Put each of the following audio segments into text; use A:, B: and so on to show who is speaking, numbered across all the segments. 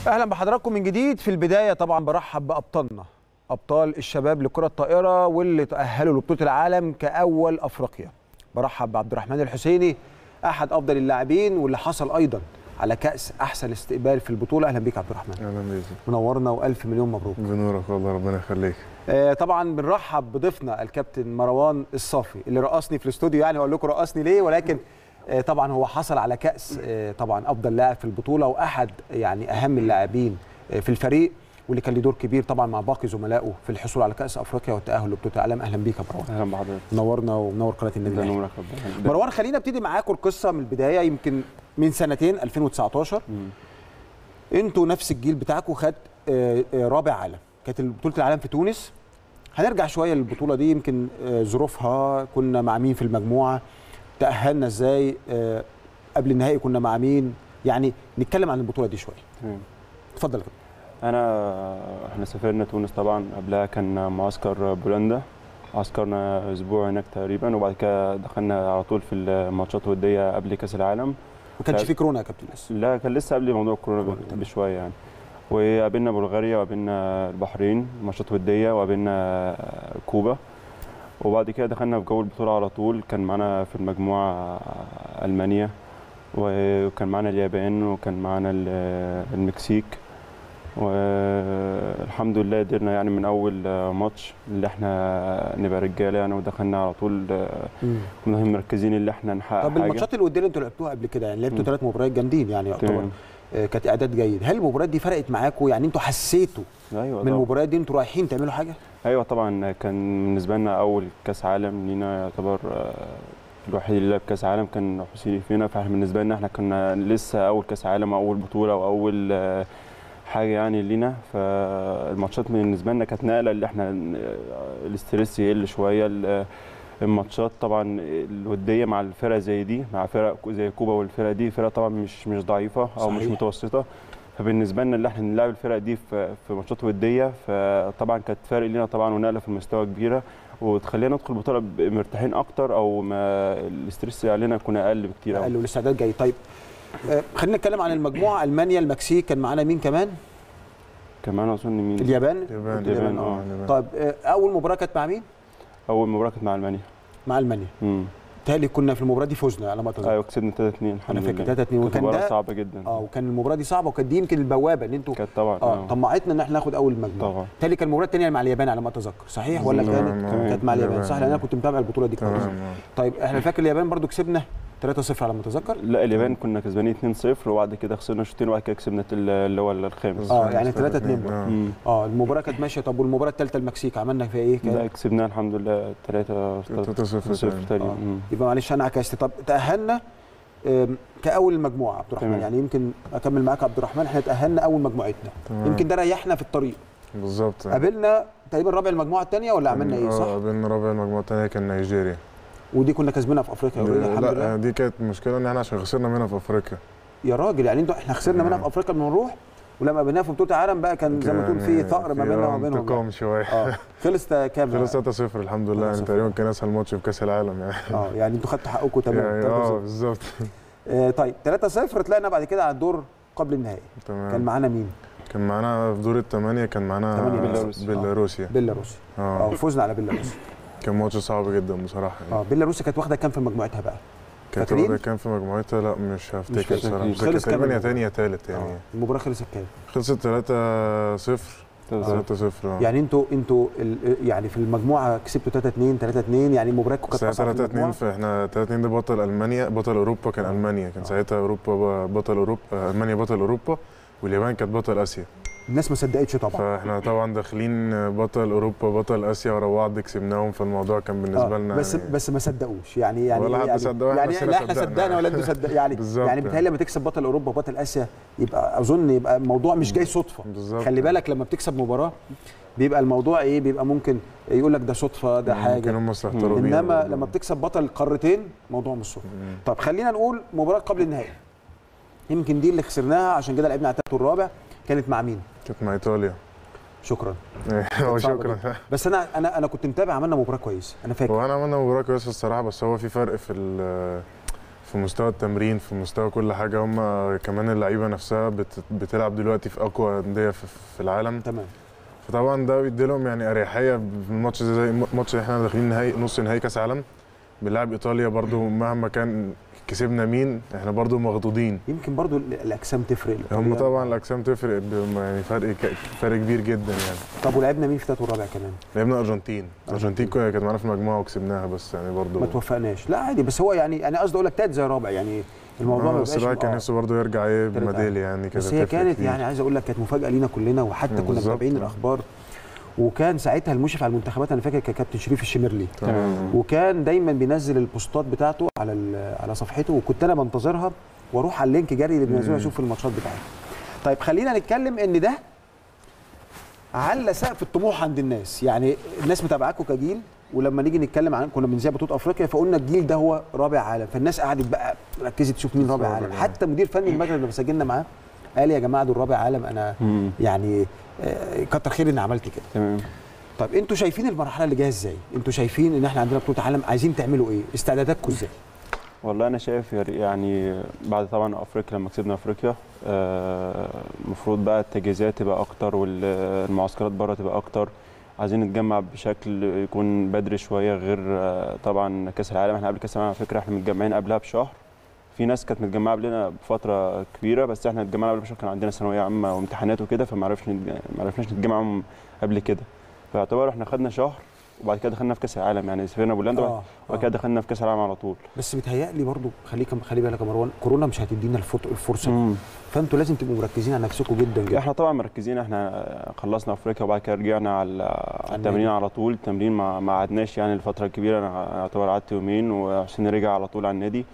A: اهلا بحضراتكم من جديد في البدايه طبعا برحب بابطالنا ابطال الشباب لكره الطائره واللي تاهلوا لبطوله العالم كاول افريقيا برحب بعبد الرحمن الحسيني احد افضل اللاعبين واللي حصل ايضا على كاس احسن استقبال في البطوله اهلا بيك عبد الرحمن
B: اهلا بيك
A: منورنا والف مليون مبروك
B: بنورك والله ربنا يخليك
A: آه طبعا بنرحب بضيفنا الكابتن مروان الصافي اللي رقصني في الاستوديو يعني اقول لكم رقصني ليه ولكن آه طبعا هو حصل على كاس آه طبعا افضل لاعب في البطوله واحد يعني اهم اللاعبين آه في الفريق واللي كان له دور كبير طبعا مع باقي زملائه في الحصول على كاس افريقيا والتاهل لبطوله العالم اهلا بيك يا مروان
C: اهلا بحضرتك
A: منورنا ومنور قناه النادي
C: ده
A: الاهلي
C: نورك ربنا
A: مروان خلينا ابتدي معاكم القصه من البدايه يمكن من سنتين 2019
C: مم.
A: انتوا نفس الجيل بتاعكم خد آه، آه، رابع عالم كانت بطوله العالم في تونس هنرجع شويه للبطوله دي يمكن آه، ظروفها كنا مع مين في المجموعه تاهلنا ازاي آه، قبل النهائي كنا مع مين يعني نتكلم عن البطوله دي شويه
C: تمام
A: اتفضل يا كابتن.
C: انا احنا سافرنا تونس طبعا قبلها كان معسكر بولندا عسكرنا اسبوع هناك تقريبا وبعد كده دخلنا على طول في الماتشات الوديه قبل كاس العالم
A: ما كانش
C: لا.
A: في كورونا يا كابتن لسه
C: لا كان لسه قبل موضوع الكورونا
A: كورونا،
C: ب-
A: تمام.
C: بشويه يعني وقابلنا بلغاريا وقابلنا البحرين ماتشات وديه وقابلنا كوبا وبعد كده دخلنا في جو البطوله على طول كان معانا في المجموعه المانيا وكان معانا اليابان وكان معانا ال- المكسيك والحمد لله قدرنا يعني من اول ماتش اللي احنا نبقى رجاله يعني ودخلنا على طول كنا مركزين اللي احنا نحقق
A: طب
C: حاجه
A: الماتشات الوديه اللي انتوا لعبتوها قبل كده يعني لعبتوا
C: مم.
A: ثلاث مباريات جامدين يعني يعتبر
C: تمام
A: آه، كانت اعداد جيد هل المباريات دي فرقت معاكم يعني انتوا حسيتوا
C: ايوه
A: من
C: طبعا.
A: المباريات دي انتوا رايحين تعملوا حاجه
C: ايوه طبعا كان بالنسبه لنا اول كاس عالم لينا يعتبر آه، الوحيد اللي لعب كاس عالم كان حسيني فينا فاحنا بالنسبه لنا احنا كنا لسه اول كاس عالم او اول بطوله واول آه، حاجه يعني لينا فالماتشات بالنسبه لنا كانت نقله اللي احنا آه، الاستريس يقل شويه ال- الماتشات طبعا الوديه مع الفرق زي دي مع فرق زي كوبا والفرق دي فرق طبعا مش مش ضعيفه او مش
A: صحيح.
C: متوسطه فبالنسبه لنا اللي احنا نلعب الفرق دي في في ماتشات وديه فطبعا كانت فارق لينا طبعا ونقله في المستوى كبيره وتخلينا ندخل البطوله ب- مرتاحين اكتر او ما الاستريس اللي علينا يكون اقل بكتير
A: قال
C: أوي.
A: له الاستعداد جاي طيب آه، خلينا نتكلم عن المجموعه المانيا المكسيك كان معانا مين كمان
C: كمان اظن مين
A: اليابان
B: اليابان
C: اليابان،
B: اه
C: آه.
B: اليابان.
A: طيب آه، اول مباراه كانت مع مين
C: اول مباراه كانت مع المانيا
A: مع المانيا
C: امم
A: تهيألي كنا في المباراه دي فزنا على ما اتذكر
C: ايوه كسبنا 3 2 الحمد
A: انا
C: لله
A: فاكر 3 2
C: كانت
A: وكان
C: مباراه
A: ده
C: صعبه جدا
A: اه وكان المباراه دي صعبه وكانت دي يمكن البوابه ان انتوا
C: كانت طبعا
A: اه
C: آه.
A: طمعتنا ان احنا ناخد اول مجموعه
C: طبعا
A: تهيألي كان المباراه الثانيه مع اليابان على ما اتذكر صحيح ولا
B: تمام،
A: كانت
B: آه.
A: كانت مع اليابان
B: اليابان.
A: صح لان انا كنت متابع البطوله دي كويس
B: تمام آه.
A: طيب احنا فاكر اليابان برضو كسبنا 3-0 على ما اتذكر
C: لا اليابان كنا كسبانين 2-0 وبعد كده خسرنا شوطين وبعد كده كسبنا ال- اللي هو الخامس
A: آه، يعني
B: ثلاثة
A: 3-2
B: اتنين،
A: برضه.
B: آه.
C: مم.
A: اه المباراه كانت ماشيه طب والمباراه الثالثه المكسيك عملنا فيها ايه
C: لا
A: كان
C: كسبناها الحمد لله 3
B: 3 0
C: 0
B: تاني.
C: تقريبا
A: آه.
C: مم.
A: يبقى معلش انا عكست طب تاهلنا آم، كاول المجموعه عبد الرحمن
C: تمام.
A: يعني يمكن اكمل معاك عبد الرحمن احنا تاهلنا اول مجموعتنا
B: تمام.
A: يمكن ده ريحنا في الطريق
B: بالظبط
A: قابلنا تقريبا رابع المجموعه الثانيه ولا عملنا ايه
B: اه
A: صح
B: قابلنا رابع المجموعه الثانيه كان نيجيريا
A: ودي كنا كسبنا في افريقيا already الحمد
B: لا
A: لله
B: دي كانت مشكله ان احنا عشان خسرنا منها في افريقيا
A: يا راجل يعني انتوا احنا خسرنا منها
B: آه.
A: في افريقيا لما نروح ولما قابلناها في بطوله العالم بقى كان زي ما تقول في
B: يعني
A: ثأر ما
B: في
A: بيننا
B: آه
A: وما بينهم
B: انتقام شويه
A: اه خلص تا- كام
B: خلص 3 0 الحمد لله يعني
A: 3-0.
B: تقريبا كان اسهل ماتش في كاس العالم يعني
A: اه يعني انتوا خدتوا حقكم تمام
B: يعني
A: 3-0.
B: اه بالظبط
A: آه طيب 3-0 طلعنا بعد كده على الدور قبل النهائي كان
B: تمام
A: معانا مين؟
B: كان معانا في دور الثمانيه كان معانا
A: تمانية
C: بيلاروس.
B: بيلاروسيا
A: بيلاروسي اه
B: اه
A: فزنا على بيلاروسي
B: كان ماتش صعب جدا بصراحه يعني.
A: اه بيلاروسي كانت واخده كام في مجموعتها بقى؟
B: كانت
A: فاكرين؟
B: واخده كان في مجموعتها لا مش هفتكر
A: فاكر.
B: الصراحه
C: خلص
B: بس كانت
A: كام
B: تقريبا يا
A: المباراة؟
B: تاني يا تالت يعني
A: آه. المباراه خلصت كام؟
B: خلصت 3 0 3 0
A: يعني انتوا انتوا ال- يعني في المجموعه كسبتوا 3 2 3 2 يعني مباراتكم كانت
B: ساعتها
A: اصعب في
B: 3 2
A: المجموعه
B: فاحنا 3 2 ده بطل المانيا بطل اوروبا كان المانيا كان
A: آه.
B: ساعتها اوروبا بطل اوروبا آه، المانيا بطل اوروبا واليابان كانت بطل اسيا
A: الناس ما صدقتش طبعا
B: فاحنا طبعا داخلين بطل اوروبا بطل اسيا ورا بعض كسبناهم فالموضوع كان بالنسبه
A: آه
B: لنا
A: بس
B: يعني
A: بس ما صدقوش يعني يعني
B: ولا حد
A: يعني
B: صدق وإحنا
A: يعني
B: نفسنا
A: لا احنا
B: صدقنا.
A: صدقنا ولا انتوا صدق يعني
B: بالظبط
A: يعني بيتهيألي لما تكسب بطل اوروبا وبطل اسيا يبقى اظن يبقى الموضوع مش جاي صدفه
B: بالظبط
A: خلي بالك لما بتكسب مباراه بيبقى الموضوع ايه بيبقى ممكن يقول لك ده صدفه ده
B: ممكن
A: حاجه
B: هم استهتروا بينا
A: انما
B: برضه.
A: لما بتكسب بطل قارتين موضوع مش صدفه
B: مم.
A: طب خلينا نقول مباراه قبل النهائي يمكن دي اللي خسرناها عشان كده لعبنا على الثالث والرابع كانت مع مين
B: كانت مع ايطاليا
A: شكرا
B: هو
A: صعبة
B: شكرا
A: بس انا انا انا كنت متابع عملنا مباراه كويسه انا فاكر
B: هو انا عملنا مباراه كويسه الصراحه بس هو في فرق في ال- في مستوى التمرين في مستوى كل حاجه هم كمان اللعيبه نفسها بت- بتلعب دلوقتي في اقوى انديه في, في العالم
A: تمام
B: فطبعا ده بيدي لهم يعني اريحيه في الماتش زي زي ماتش احنا داخلين نهائي نص نهائي كاس عالم بنلعب ايطاليا برضو مهما كان كسبنا مين احنا برضو مخضوضين
A: يمكن برضو ال- الاجسام تفرق
B: هم طبعا الاجسام تفرق ب- يعني فرق ك- فرق كبير جدا يعني
A: طب ولعبنا مين في الثالث والرابع كمان
B: لعبنا الارجنتين الارجنتين
A: أرجنتين.
B: كانت معانا في المجموعه وكسبناها بس يعني برضو
A: ما توفقناش لا عادي بس هو يعني انا قصدي اقول لك تالت زي رابع يعني الموضوع
B: آه،
A: ما
B: بس
A: بقاش
B: الواحد كان
A: آه.
B: نفسه برضه يرجع ايه
A: تالت
B: بميداليه يعني كده
A: بس هي
B: تفرق
A: كانت
B: كتير.
A: يعني عايز اقول لك كانت مفاجاه لينا كلنا وحتى كنا
B: بالظبط.
A: متابعين الاخبار وكان ساعتها المشرف على المنتخبات انا فاكر كان كابتن شريف الشمرلي
B: تمام
A: وكان دايما بينزل البوستات بتاعته على ال- على صفحته وكنت انا بنتظرها واروح على اللينك جري اللي بينزله
B: مم.
A: اشوف الماتشات بتاعته طيب خلينا نتكلم ان ده على سقف الطموح عند الناس يعني الناس متابعاكم كجيل ولما نيجي نتكلم عن كنا بنذيع بطوله افريقيا فقلنا الجيل ده هو رابع عالم فالناس قعدت بقى ركزت تشوف مين رابع
B: رابع
A: عالم
B: عالم.
A: حتى مدير فني المغرب لما سجلنا معاه قال يا جماعه دول رابع عالم انا
C: مم.
A: يعني آه، كتر خير اني عملت كده
C: تمام
A: طب انتوا شايفين المرحله اللي جايه ازاي انتوا شايفين ان احنا عندنا بطوله عالم عايزين تعملوا ايه استعداداتكم ازاي
C: والله انا شايف يا ري- يعني بعد طبعا افريقيا لما كسبنا افريقيا آه، المفروض بقى التجهيزات تبقى اكتر والمعسكرات بره تبقى اكتر عايزين نتجمع بشكل يكون بدري شويه غير آه، طبعا كاس العالم احنا قبل كاس العالم على فكره احنا متجمعين قبلها بشهر في ناس كانت متجمعه قبلنا بفتره كبيره بس احنا اتجمعنا قبل بشهر كان عندنا ثانويه عامه وامتحانات وكده فما عرفش نتج- ما عرفناش نتجمع معاهم قبل كده فيعتبر احنا خدنا شهر وبعد كده دخلنا في كاس العالم يعني سافرنا بولندا
A: آه،
C: وبعد كده دخلنا في كاس العالم على طول
A: بس بيتهيألي برضو خليك خلي بالك يا مروان كورونا مش هتدينا الفط- الفرصه
C: مم.
A: فانتوا لازم تبقوا مركزين على نفسكم جدا جدا
C: احنا طبعا مركزين احنا خلصنا افريقيا وبعد كده رجعنا على على التمرين
A: النادي.
C: على طول التمرين ما ما قعدناش يعني الفتره الكبيره انا اعتبر قعدت يومين وحسين رجع على طول على النادي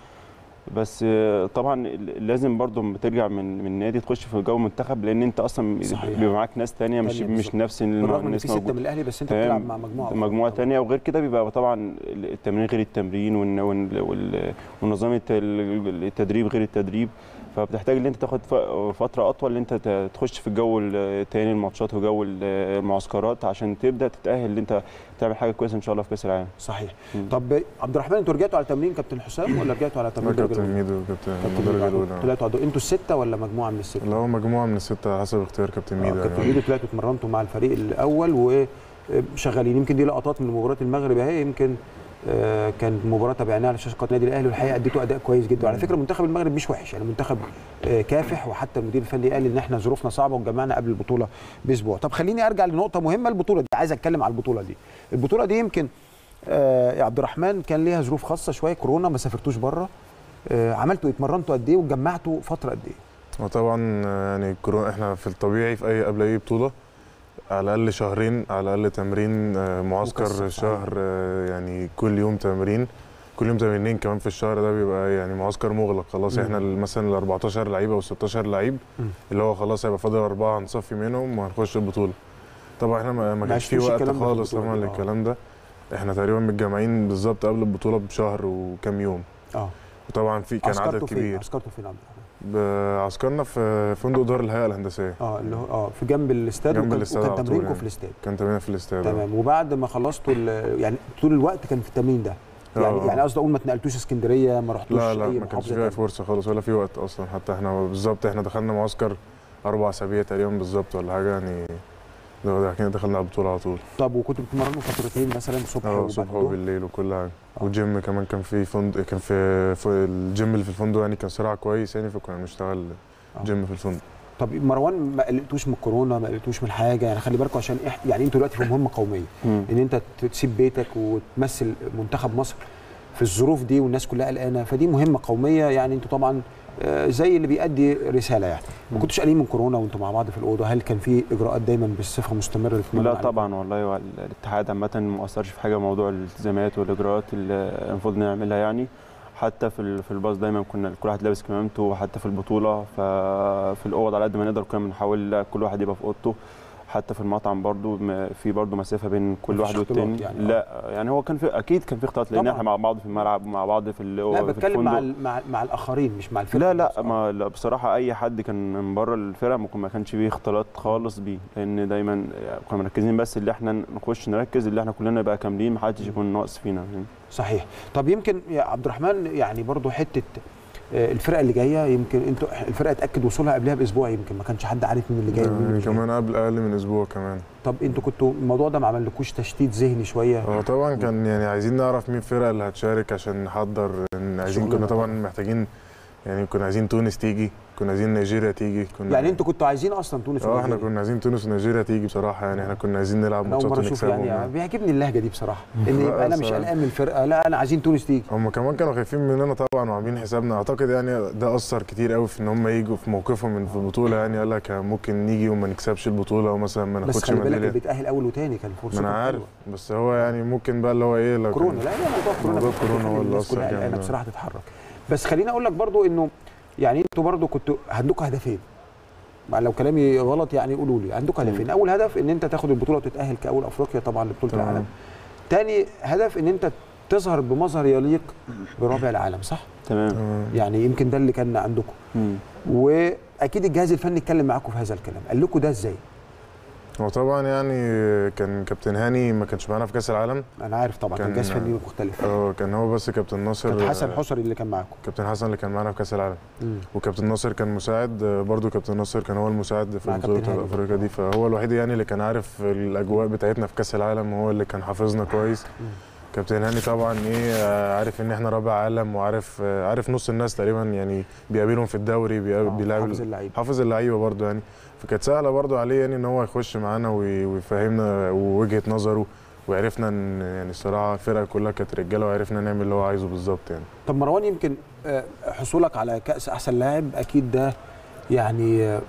C: بس آه، طبعا لازم برضو لما ترجع من من النادي تخش في جو المنتخب لان انت اصلا
A: صحيح.
C: بيبقى معاك ناس تانية مش
A: تانية
C: مش
A: بالظبط.
C: نفس الم-
A: بالرغم ان
C: الناس
A: في سته
C: موجودة.
A: من الاهلي بس انت
C: تمام.
A: بتلعب مع مجموعه
C: مجموعه تانية وغير كده بيبقى طبعا التمرين غير التمرين والن- وال- وال- ونظام الت- التدريب غير التدريب فبتحتاج ان انت تاخد ف- فتره اطول ان انت ت- تخش في الجو التاني الماتشات وجو المعسكرات عشان تبدا تتاهل ان انت تعمل حاجه كويسه ان شاء الله في كاس العالم
A: صحيح
C: مم.
A: طب عبد الرحمن انتوا رجعتوا على تمرين كابتن حسام ولا رجعتوا على
B: لا
A: تمرين الدرجه
B: كابتن
A: الاولى؟
B: ميدو كابتن
A: كابتن
B: الدرجه
A: ميدو.
B: الاولى
A: طلعتوا عدو. انتوا السته ولا مجموعه من السته؟
B: اللي هو مجموعه من السته على حسب اختيار كابتن
A: آه،
B: ميدو
A: كابتن
B: يعني
A: ميدو طلعتوا اتمرنتوا مع الفريق الاول وشغالين يمكن دي لقطات من مباراه المغرب اهي يمكن آه، كان مباراه تابعناها على شاشه قناه النادي الاهلي والحقيقه اديتوا اداء كويس جدا وعلى فكره منتخب المغرب مش وحش يعني منتخب آه، كافح وحتى المدير الفني قال ان احنا ظروفنا صعبه وجمعنا قبل البطوله باسبوع طب خليني ارجع لنقطه مهمه البطوله دي عايز اتكلم على البطوله دي البطوله دي يمكن آه، يا عبد الرحمن كان ليها ظروف خاصه شويه كورونا ما سافرتوش بره آه، عملتوا اتمرنتوا قد ايه وجمعتوا فتره قد ايه
B: وطبعا يعني كورونا احنا في الطبيعي في اي قبل اي بطوله على الاقل شهرين على الاقل تمرين آه، معسكر
A: مكثف، صحيح.
B: شهر آه، يعني كل يوم تمرين كل يوم تمرينين كمان في الشهر ده بيبقى يعني معسكر مغلق خلاص
A: مم.
B: احنا ال- مثلا ال 14 لعيبه او 16 لعيب
A: مم.
B: اللي هو خلاص هيبقى فاضل اربعه هنصفي منهم وهنخش البطوله طبعا احنا ما ما كانش في
A: عشتوش
B: وقت
A: الكلام ده في
B: خالص
A: البطولة
B: طبعا
A: دي، آه.
B: للكلام ده احنا تقريبا متجمعين بالظبط قبل البطوله بشهر وكام يوم
A: اه
B: وطبعا في كان عدد
A: عسكرتوا فين
B: كبير
A: عسكرتوا فين يا عبد الرحمن
B: عسكرنا في فندق دار الهيئه الهندسيه
A: اه اللي هو اه في جنب الاستاد
B: جنب
A: وكان,
B: الاستاد
A: وكان
B: على طول
A: تمرينكم
B: يعني.
A: في الاستاد
B: كان تمرين في الاستاد آه.
A: تمام وبعد ما خلصتوا ال- يعني طول الوقت كان في التمرين ده يعني
B: آه.
A: يعني قصدي اقول ما اتنقلتوش اسكندريه ما رحتوش
B: لا لا
A: اي
B: ما كانش
A: محافظه
B: فيها
A: تانية.
B: فرصه خالص ولا في وقت اصلا حتى احنا بالظبط احنا دخلنا معسكر اربع اسابيع تقريبا بالظبط ولا حاجه يعني ده ده كده دخلنا على البطوله على طول
A: طب وكنتوا بتتمرنوا فترتين مثلا الصبح
B: اه
A: وبعد
B: الصبح
A: الظهر؟
B: وبالليل وكل حاجه
A: آه.
B: وجيم كمان كان في فندق كان في, في الجيم اللي في الفندق يعني كان صراع كويس يعني فكنا بنشتغل
A: آه.
B: جيم في الفندق
A: طب مروان ما قلقتوش من الكورونا ما قلقتوش من حاجه يعني خلي بالكم عشان إح... يعني انتوا دلوقتي في مهمه قوميه
C: مم.
A: ان انت تسيب بيتك وتمثل منتخب مصر في الظروف دي والناس كلها قلقانه فدي مهمه قوميه يعني انتوا طبعا آه، زي اللي بيأدي رساله يعني ما
C: مم.
A: كنتوش قلقانين من كورونا وانتوا مع بعض في الاوضه هل كان في اجراءات دايما بصفه مستمره للتمرن
C: لا
A: عليها؟
C: طبعا والله هو الاتحاد عامة ما أثرش في حاجة موضوع الالتزامات والإجراءات اللي المفروض نعملها يعني حتى في ال- في الباص دايما كنا كل واحد لابس كمامته وحتى في البطولة ففي الأوض على قد ما نقدر كنا بنحاول كل واحد يبقى في أوضته حتى في المطعم برضو م- في برضو مسافه بين كل
A: مفيش
C: واحد
A: اختلاط
C: والتاني
A: يعني،
C: لا يعني هو كان في اكيد كان في اختلاط لان
A: طبعاً.
C: احنا مع بعض في الملعب ومع بعض في ال-
A: لا
C: في
A: بتكلم مع
C: الفندق.
A: ال- مع مع الاخرين مش مع الفرقه
C: لا لا
A: نفسها.
C: ما لا بصراحه اي حد كان من بره الفرقه ممكن ما كانش فيه اختلاط خالص بيه لان دايما كنا مركزين بس اللي احنا نخش نركز اللي احنا كلنا نبقى كاملين ما حدش يكون ناقص فينا
A: صحيح طب يمكن يا عبد الرحمن يعني برضو حته آه، الفرقه اللي جايه يمكن انتوا الفرقه اتاكد وصولها قبلها باسبوع يمكن ما كانش حد عارف مين اللي جاي ومين
B: يعني
A: اللي جاي.
B: كمان قبل اقل من اسبوع كمان
A: طب انتوا كنتوا الموضوع ده ما عملكوش تشتيت ذهني شويه
B: هو طبعا كان يعني عايزين نعرف مين الفرقه اللي هتشارك عشان نحضر إن عايزين
A: شغلنا
B: كنا طبعا
A: طبعاً.
B: محتاجين يعني كنا عايزين تونس تيجي كنا عايزين نيجيريا تيجي كنا
A: يعني انتوا كنتوا عايزين اصلا تونس
B: اه احنا
A: ونيجيريا.
B: كنا عايزين تونس ونيجيريا تيجي بصراحه يعني احنا كنا عايزين نلعب
A: انا اول
B: ماتشات
A: مره اشوف
B: ونكسبهم
A: يعني بيعجبني اللهجه دي بصراحه ان
B: لا،
A: يبقى انا مش
B: صراحة.
A: قلقان من الفرقه لا انا عايزين تونس تيجي
B: هم كمان كانوا خايفين مننا طبعا وعاملين حسابنا اعتقد يعني ده اثر كتير قوي في ان هم يجوا في موقفهم من في البطوله يعني قال لك ممكن نيجي وما نكسبش البطوله ومثلا ما
A: بس
B: ناخدش
A: خلي بالك اللي
B: ميداليه
A: بيتاهل اول وتاني كان
B: ما
A: فرصته
B: انا عارف
A: حلوة.
B: بس هو يعني ممكن بقى اللي هو ايه لو
A: كورونا
B: كان-
A: لا لا موضوع كورونا
B: موضوع
A: بيخلي
B: كورونا هو اللي
A: الناس
B: أثر
A: كلها
B: جامد.
A: قلقانه بصراحه تتحرك بس خليني اقول لك برضو انه يعني انتوا برضو كنتوا عندكم هدفين مع لو كلامي غلط يعني قولوا لي عندكم هدفين
C: مم.
A: اول هدف ان انت تاخد البطوله وتتاهل كاول افريقيا طبعا لبطوله
B: تمام.
A: العالم تاني هدف ان انت تظهر بمظهر يليق برابع العالم صح
C: تمام
B: تمام.
A: يعني يمكن ده اللي كان عندكم
C: مم.
A: واكيد الجهاز الفني اتكلم معاكم في هذا الكلام قال لكم ده ازاي
B: هو طبعا يعني كان كابتن هاني ما كانش معانا في كاس العالم
A: انا عارف طبعا كان
B: كان-
A: جهاز فني مختلف
B: اه كان هو بس كابتن ناصر
A: كان حسن حصري اللي كان معاكم
B: كابتن حسن اللي كان معانا في كاس العالم
A: مم.
B: وكابتن ناصر كان مساعد آه، برضو كابتن ناصر كان هو المساعد في
A: مع
B: البطوله
A: كابتن
B: بتاعت
A: هاني.
B: افريقيا دي فهو الوحيد يعني اللي كان عارف الاجواء بتاعتنا في كاس العالم وهو اللي كان حافظنا كويس
A: مم.
B: كابتن هاني طبعا ايه آه، عارف ان احنا رابع عالم وعارف آه، عارف نص الناس تقريبا يعني بيقابلهم في الدوري بيقابل-
A: آه،
B: بيلعب
A: حافظ اللعيبه
B: حافظ اللعيبه برضو يعني فكانت سهله برضو عليه يعني ان هو يخش معانا وي- ويفهمنا وجهه نظره وعرفنا ان يعني الصراحه الفرقه كلها كانت رجاله وعرفنا نعمل اللي هو عايزه بالظبط يعني
A: طب مروان يمكن آه، حصولك على كأس أحسن لاعب أكيد ده يعني آه،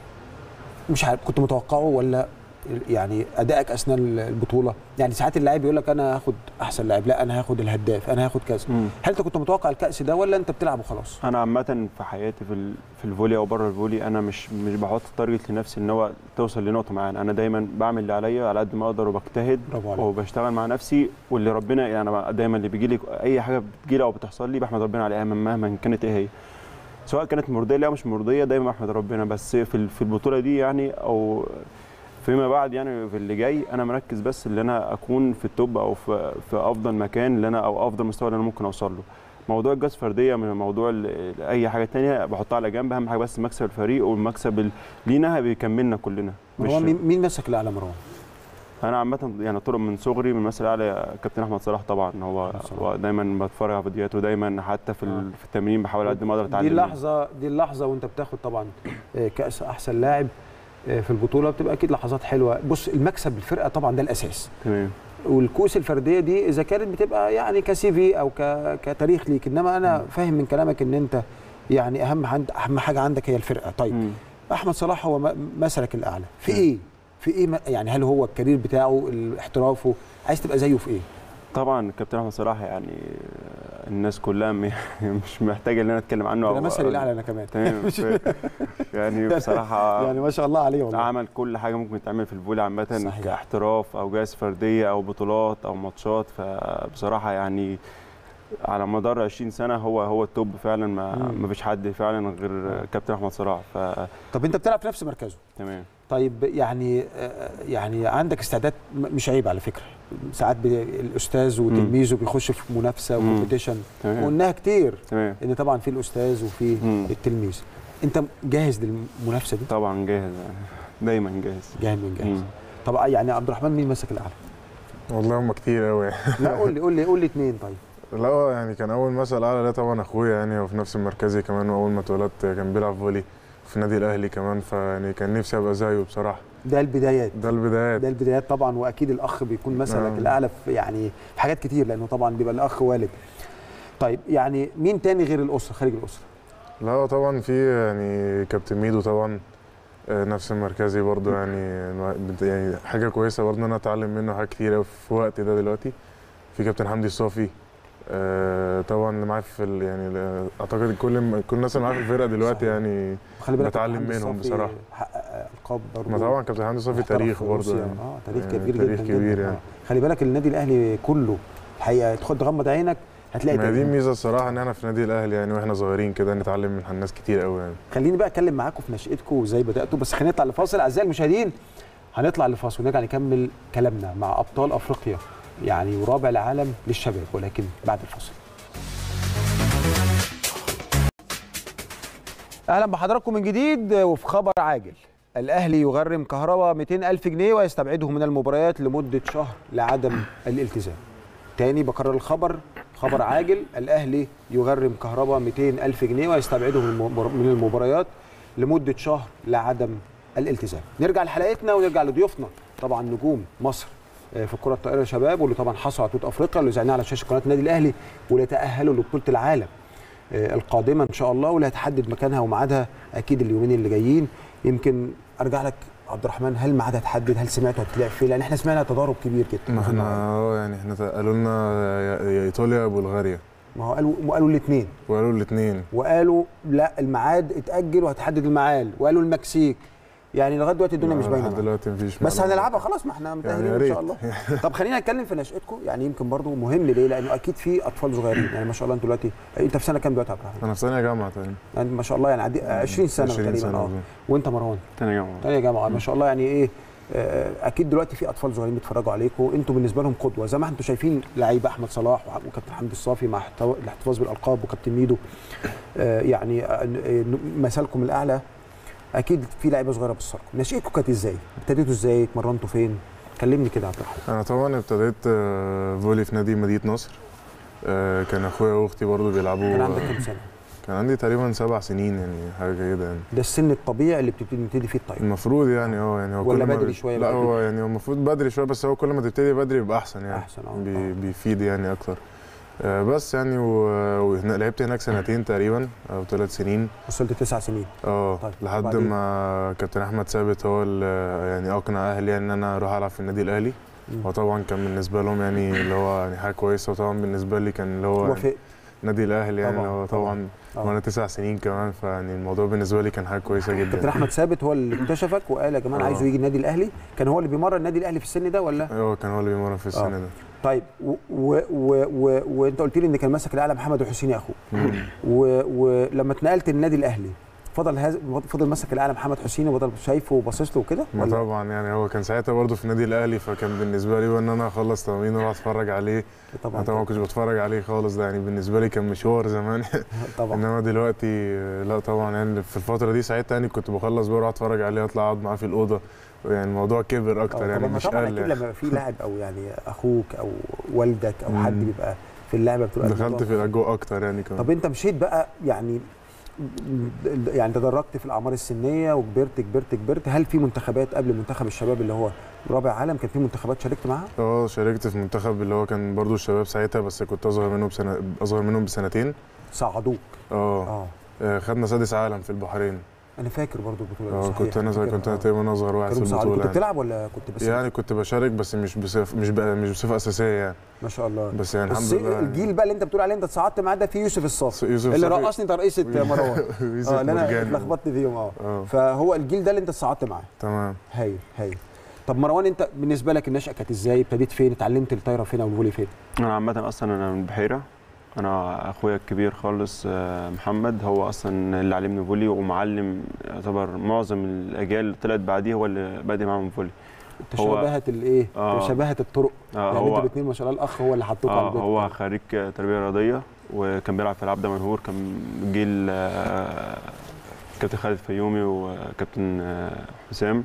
A: مش عارف كنت متوقعه ولا يعني أدائك أثناء البطولة يعني ساعات اللاعب يقول لك أنا هاخد أحسن لاعب لا أنا هاخد الهداف أنا هاخد كأس
C: مم.
A: هل أنت كنت متوقع الكأس ده ولا أنت بتلعب وخلاص؟
C: انا عامه في حياتي في ال- في الفولي او بره الفولي انا مش مش بحط تارجت لنفسي ان هو توصل لنقطه معينه انا دايما بعمل اللي عليا على قد ما اقدر وبجتهد
A: برافو عليك
C: وبشتغل مع نفسي واللي ربنا يعني أنا دايما اللي بيجي لي اي حاجه بتجي لي او بتحصل لي بحمد ربنا عليها مهما كانت ايه هي سواء كانت مرضيه لي او مش مرضيه دايما بحمد ربنا بس في ال- في البطوله دي يعني او فيما بعد يعني في اللي جاي انا مركز بس ان انا اكون في التوب او في, في افضل مكان اللي انا او افضل مستوى اللي انا ممكن اوصل له موضوع الجاز فرديه من موضوع ال- اي حاجه تانية بحطها على جنب اهم حاجه بس مكسب الفريق والمكسب ال- لينا بيكملنا كلنا
A: مروان مين- مين مسك الأعلى مروان؟
C: انا عامه يعني طول من صغري من مثل اعلى كابتن احمد صلاح طبعا هو,
A: صلاح.
C: هو دايما بتفرج على فيديوهاته دايما حتى في, ال- في التمرين بحاول على قد ما اقدر اتعلم
A: دي
C: منه.
A: اللحظة دي اللحظة وأنت بتاخد طبعا آه، كأس أحسن لاعب آه، في البطولة بتبقى أكيد لحظات حلوة بص المكسب الفرقة طبعا ده الأساس
C: تمام
A: والكؤوس الفرديه دي اذا كانت بتبقى يعني كسي في او ك... كتاريخ ليك انما انا فاهم من كلامك ان انت يعني اهم عند... اهم حاجه عندك هي الفرقه طيب
C: مم.
A: احمد صلاح هو م- مثلك الاعلى في
B: مم.
A: ايه في ايه م- يعني هل هو الكارير بتاعه احترافه عايز تبقى زيه في ايه
C: طبعا الكابتن احمد صلاح يعني الناس كلها م- مش محتاجه ان انا اتكلم عنه
A: انا
C: أو-
A: مثلي الاعلى انا كمان
C: تمام ف- يعني بصراحه
A: يعني ما شاء الله عليه والله
C: عمل كل حاجه ممكن تعمل في الفولي عامه
A: صحيح.
C: كاحتراف او جائزه فرديه او بطولات او ماتشات فبصراحه يعني على مدار 20 سنه هو هو التوب فعلا ما
A: مم.
C: ما فيش حد فعلا غير كابتن احمد صلاح فتمام
A: طب انت بتلعب في نفس مركزه طيب يعني آه، يعني عندك استعداد م- مش عيب على فكره ساعات بي- الاستاذ وتلميذه بيخش في منافسه
C: مم.
A: وكومبيتيشن
C: تمام
A: وقلناها كتير
C: تمام
A: ان طبعا في الاستاذ وفي
C: مم.
A: التلميذ انت جاهز للمنافسه دي
C: طبعا جاهز دايما جاهز
A: جاهز من جاهز
C: مم.
A: طب يعني عبد الرحمن مين مسك الاعلى
B: والله هم كتير قوي
A: لا قول لي قول لي قول لي اثنين طيب
B: لا هو يعني كان اول مثل اعلى ده طبعا اخويا يعني هو في نفس مركزي كمان واول ما اتولدت كان بيلعب فولي في النادي الاهلي كمان فيعني كان نفسي ابقى زيه بصراحه
A: ده البدايات
B: ده البدايات
A: ده البدايات طبعا واكيد الاخ بيكون مثلك
B: نعم.
A: الاعلى في يعني في حاجات كتير لانه طبعا بيبقى الاخ والد طيب يعني مين تاني غير الاسره خارج الاسره
B: لا هو طبعا في يعني كابتن ميدو طبعا آه، نفس مركزي برضو يعني بت- يعني حاجه كويسه برضو ان انا اتعلم منه حاجات كتير أوي في وقتي ده دلوقتي في كابتن حمدي الصافي آه، طبعا اللي معايا في ال- يعني اعتقد كل كل الناس اللي معايا في الفرقه دلوقتي
A: صحيح.
B: يعني
A: خلي بالك
B: بتعلم
A: محمد
B: منهم
A: صافي
B: بصراحة.
A: حقق آه، القاب برضه
B: ما طبعا كابتن حمدي صافي
A: محترف
B: تاريخ
A: في
B: برضه
A: روسيا.
B: يعني
A: اه تاريخ
B: يعني
A: كبير
B: تاريخ
A: جدا
B: كبير
A: جدا.
B: يعني.
A: آه. خلي بالك النادي الاهلي كله الحقيقه تدخل تغمض عينك هتلاقي
B: ما دي
A: تاريخ.
B: الميزه الصراحه ان احنا في النادي الاهلي يعني واحنا صغيرين كده نتعلم من ناس كتير قوي يعني
A: خليني بقى اتكلم معاكم في نشأتكم وازاي بداتوا بس خلينا نطلع لفاصل اعزائي المشاهدين هنطلع لفاصل ونرجع نكمل كلامنا مع ابطال افريقيا يعني ورابع العالم للشباب ولكن بعد الفاصل اهلا بحضراتكم من جديد وفي خبر عاجل الاهلي يغرم كهربا 200 الف جنيه ويستبعده من المباريات لمده شهر لعدم الالتزام تاني بكرر الخبر خبر عاجل الاهلي يغرم كهربا 200 الف جنيه ويستبعده من المبار- من المباريات لمده شهر لعدم الالتزام نرجع لحلقتنا ونرجع لضيوفنا طبعا نجوم مصر آه، في الكره الطائره شباب واللي طبعا حصلوا على بطوله افريقيا اللي زعناها على شاشه قناه النادي الاهلي واللي تاهلوا لبطوله العالم آه، القادمه ان شاء الله واللي هتحدد مكانها وميعادها اكيد اليومين اللي جايين يمكن ارجع لك عبد الرحمن هل ميعادها اتحدد هل سمعتوا هتتلعب فين لان احنا سمعنا تضارب كبير جدا
B: ما احنا اه يعني احنا قالوا لنا يا يا ايطاليا يا بلغاريا
A: ما هو قالوا ما قالوا الاثنين
B: وقالوا الاثنين
A: وقالوا لا الميعاد اتاجل وهتحدد الميعاد وقالوا المكسيك يعني لغايه دلوقتي الدنيا مش باينه
B: لحد
A: معانا.
B: دلوقتي مفيش
A: بس
B: معلومة.
A: هنلعبها خلاص ما احنا متاهلين
B: يا
A: ان
B: ريت.
A: شاء الله طب خلينا نتكلم في نشاتكم يعني يمكن برضو مهم ليه لانه اكيد في اطفال صغيرين يعني ما شاء الله انتوا دلوقتي انت في سنه كام دلوقتي يا عبد الرحمن
B: انا في ثانيه جامعه تقريبا
A: يعني ما شاء الله يعني عدي 20 سنه
B: 20
A: تقريبا
B: سنة
A: اه
B: بالظبط.
A: وانت مروان
C: تاني جامعه
A: تانية جامعه ما شاء الله يعني ايه آه، اكيد دلوقتي في اطفال صغيرين بيتفرجوا عليكم انتوا بالنسبه لهم قدوه زي ما انتوا شايفين لعيبه احمد صلاح وح- وكابتن حمدي الصافي مع احتوا- الاحتفاظ بالالقاب وكابتن ميدو آه، يعني آه، آه، مثلكم الاعلى اكيد في لعيبه صغيره بتصركم نشأتكم كانت ازاي؟ ابتديتوا ازاي؟ اتمرنتوا فين؟ كلمني كده يا عبد الرحمن
B: انا طبعا ابتديت آه، فولي في نادي مدينه نصر آه، كان اخويا واختي برضو بيلعبوا
A: كان عندك كام سنه؟
B: كان عندي تقريبا سبع سنين يعني حاجه كده يعني
A: ده السن الطبيعي اللي بتبتدي نبتدي فيه الطايره
B: المفروض يعني اه يعني هو
A: ولا
B: كل ما
A: بدري
B: بي-
A: شوية
B: لا
A: بقى
B: هو يعني هو المفروض بدري شويه بس هو كل ما تبتدي بدري يبقى احسن يعني
A: احسن اه
B: بي
A: آه.
B: بيفيد يعني اكتر آه، بس يعني و- وهنا- لعبت هناك سنتين تقريبا او ثلاث سنين
A: وصلت تسع سنين
B: اه
A: طيب،
B: لحد
A: وبعدين؟
B: ما كابتن احمد ثابت هو اللي يعني اقنع اهلي يعني ان انا اروح العب في النادي الاهلي
A: مم.
B: وطبعا كان بالنسبه لهم يعني اللي هو يعني حاجه كويسه وطبعا بالنسبه لي كان اللي هو يعني
A: وافقت
B: نادي الاهلي يعني
A: طبعاً،
B: هو طبعا
A: آه.
B: وانا تسع سنين كمان فيعني الموضوع بالنسبه لي كان حاجه كويسه
A: كابتن
B: جدا
A: احمد ثابت هو اللي اكتشفك وقال يا جماعه انا
B: آه.
A: عايزه يجي النادي الاهلي كان هو اللي بيمرن النادي الاهلي في السن ده ولا
B: هو كان هو اللي بيمرن في السنه ده
A: طيب و و و و وانت قلت لي ان كان ماسك الاعلى محمد الحسيني اخوه و ولما اتنقلت النادي الاهلي فضل هز... فضل ماسك الاعلى محمد حسيني وفضل شايفه وباصص له وكده
B: ما
A: ولا
B: طبعا يعني هو كان ساعتها برضه في النادي الاهلي فكان بالنسبه لي بقى ان انا اخلص تمرين واروح اتفرج عليه
A: طبعا
B: انا طبعا ما كنتش بتفرج عليه خالص ده يعني بالنسبه لي كان مشوار زمان
A: طبعا
B: انما دلوقتي آه، لا طبعا يعني في الفتره دي ساعتها يعني كنت بخلص بروح اتفرج عليه اطلع اقعد معاه في الاوضه يعني الموضوع كبر اكتر
A: آه،
B: يعني
A: طبعا
B: مش
A: طبعا
B: قل
A: اكيد
B: يعني.
A: لما في لاعب او يعني اخوك او والدك او
B: مم.
A: حد بيبقى في اللعبه بتبقى
B: دخلت
A: الموضوع-
B: في الاجواء اكتر يعني كمان
A: طب انت مشيت بقى يعني يعني تدرجت في الاعمار السنيه وكبرت كبرت كبرت هل في منتخبات قبل منتخب الشباب اللي هو رابع عالم كان في منتخبات شاركت معاها؟
B: اه شاركت في منتخب اللي هو كان برضو الشباب ساعتها بس كنت اصغر منه بسنه اصغر منهم بسنتين
A: صعدوك
B: اه
A: اه
B: آه، خدنا سادس عالم في البحرين
A: انا فاكر برضو البطوله دي
B: اه
A: صحيح،
B: كنت انا
A: فاكرها،
B: كنت انا
A: آه.
B: تقريبا اصغر واحد في
A: كانوا مساعدين.
B: البطوله
A: كنت
B: يعني.
A: بتلعب ولا كنت بس
B: يعني كنت بشارك بس مش بصف مش بقى مش بصفه اساسيه يعني
A: ما شاء الله
B: بس يعني الحمد
A: بس
B: لله يعني.
A: الجيل بقى اللي انت بتقول عليه انت اتصعدت معاه ده في يوسف الصافي
B: يوسف
A: اللي
B: صافي-
A: رقصني ترقيصه مروان
B: يوسف
A: اه اللي انا
B: مرجاني.
A: اتلخبطت فيهم اه
B: اه
A: فهو الجيل ده اللي انت اتصعدت معاه
B: تمام
A: هايل هايل طب مروان انت بالنسبه لك النشأة كانت ازاي؟ ابتديت فين؟ اتعلمت الطايره فين او الفولي فين؟
C: انا عامه اصلا انا من بحيره انا اخويا الكبير خالص آه، محمد هو اصلا اللي علمني فولي ومعلم يعتبر معظم الاجيال اللي طلعت بعديه هو اللي بادئ معاهم فولي هو-
A: تشابهت الايه؟
C: آه.
A: تشابهت الطرق
C: آه
A: يعني انتوا
C: هو
A: الاثنين ما شاء الله الاخ هو اللي حطوك على
C: اه
A: البيت
C: هو خريج تربيه رياضيه وكان بيلعب في العاب دمنهور كان جيل آه، كابتن خالد فيومي وكابتن آه، حسام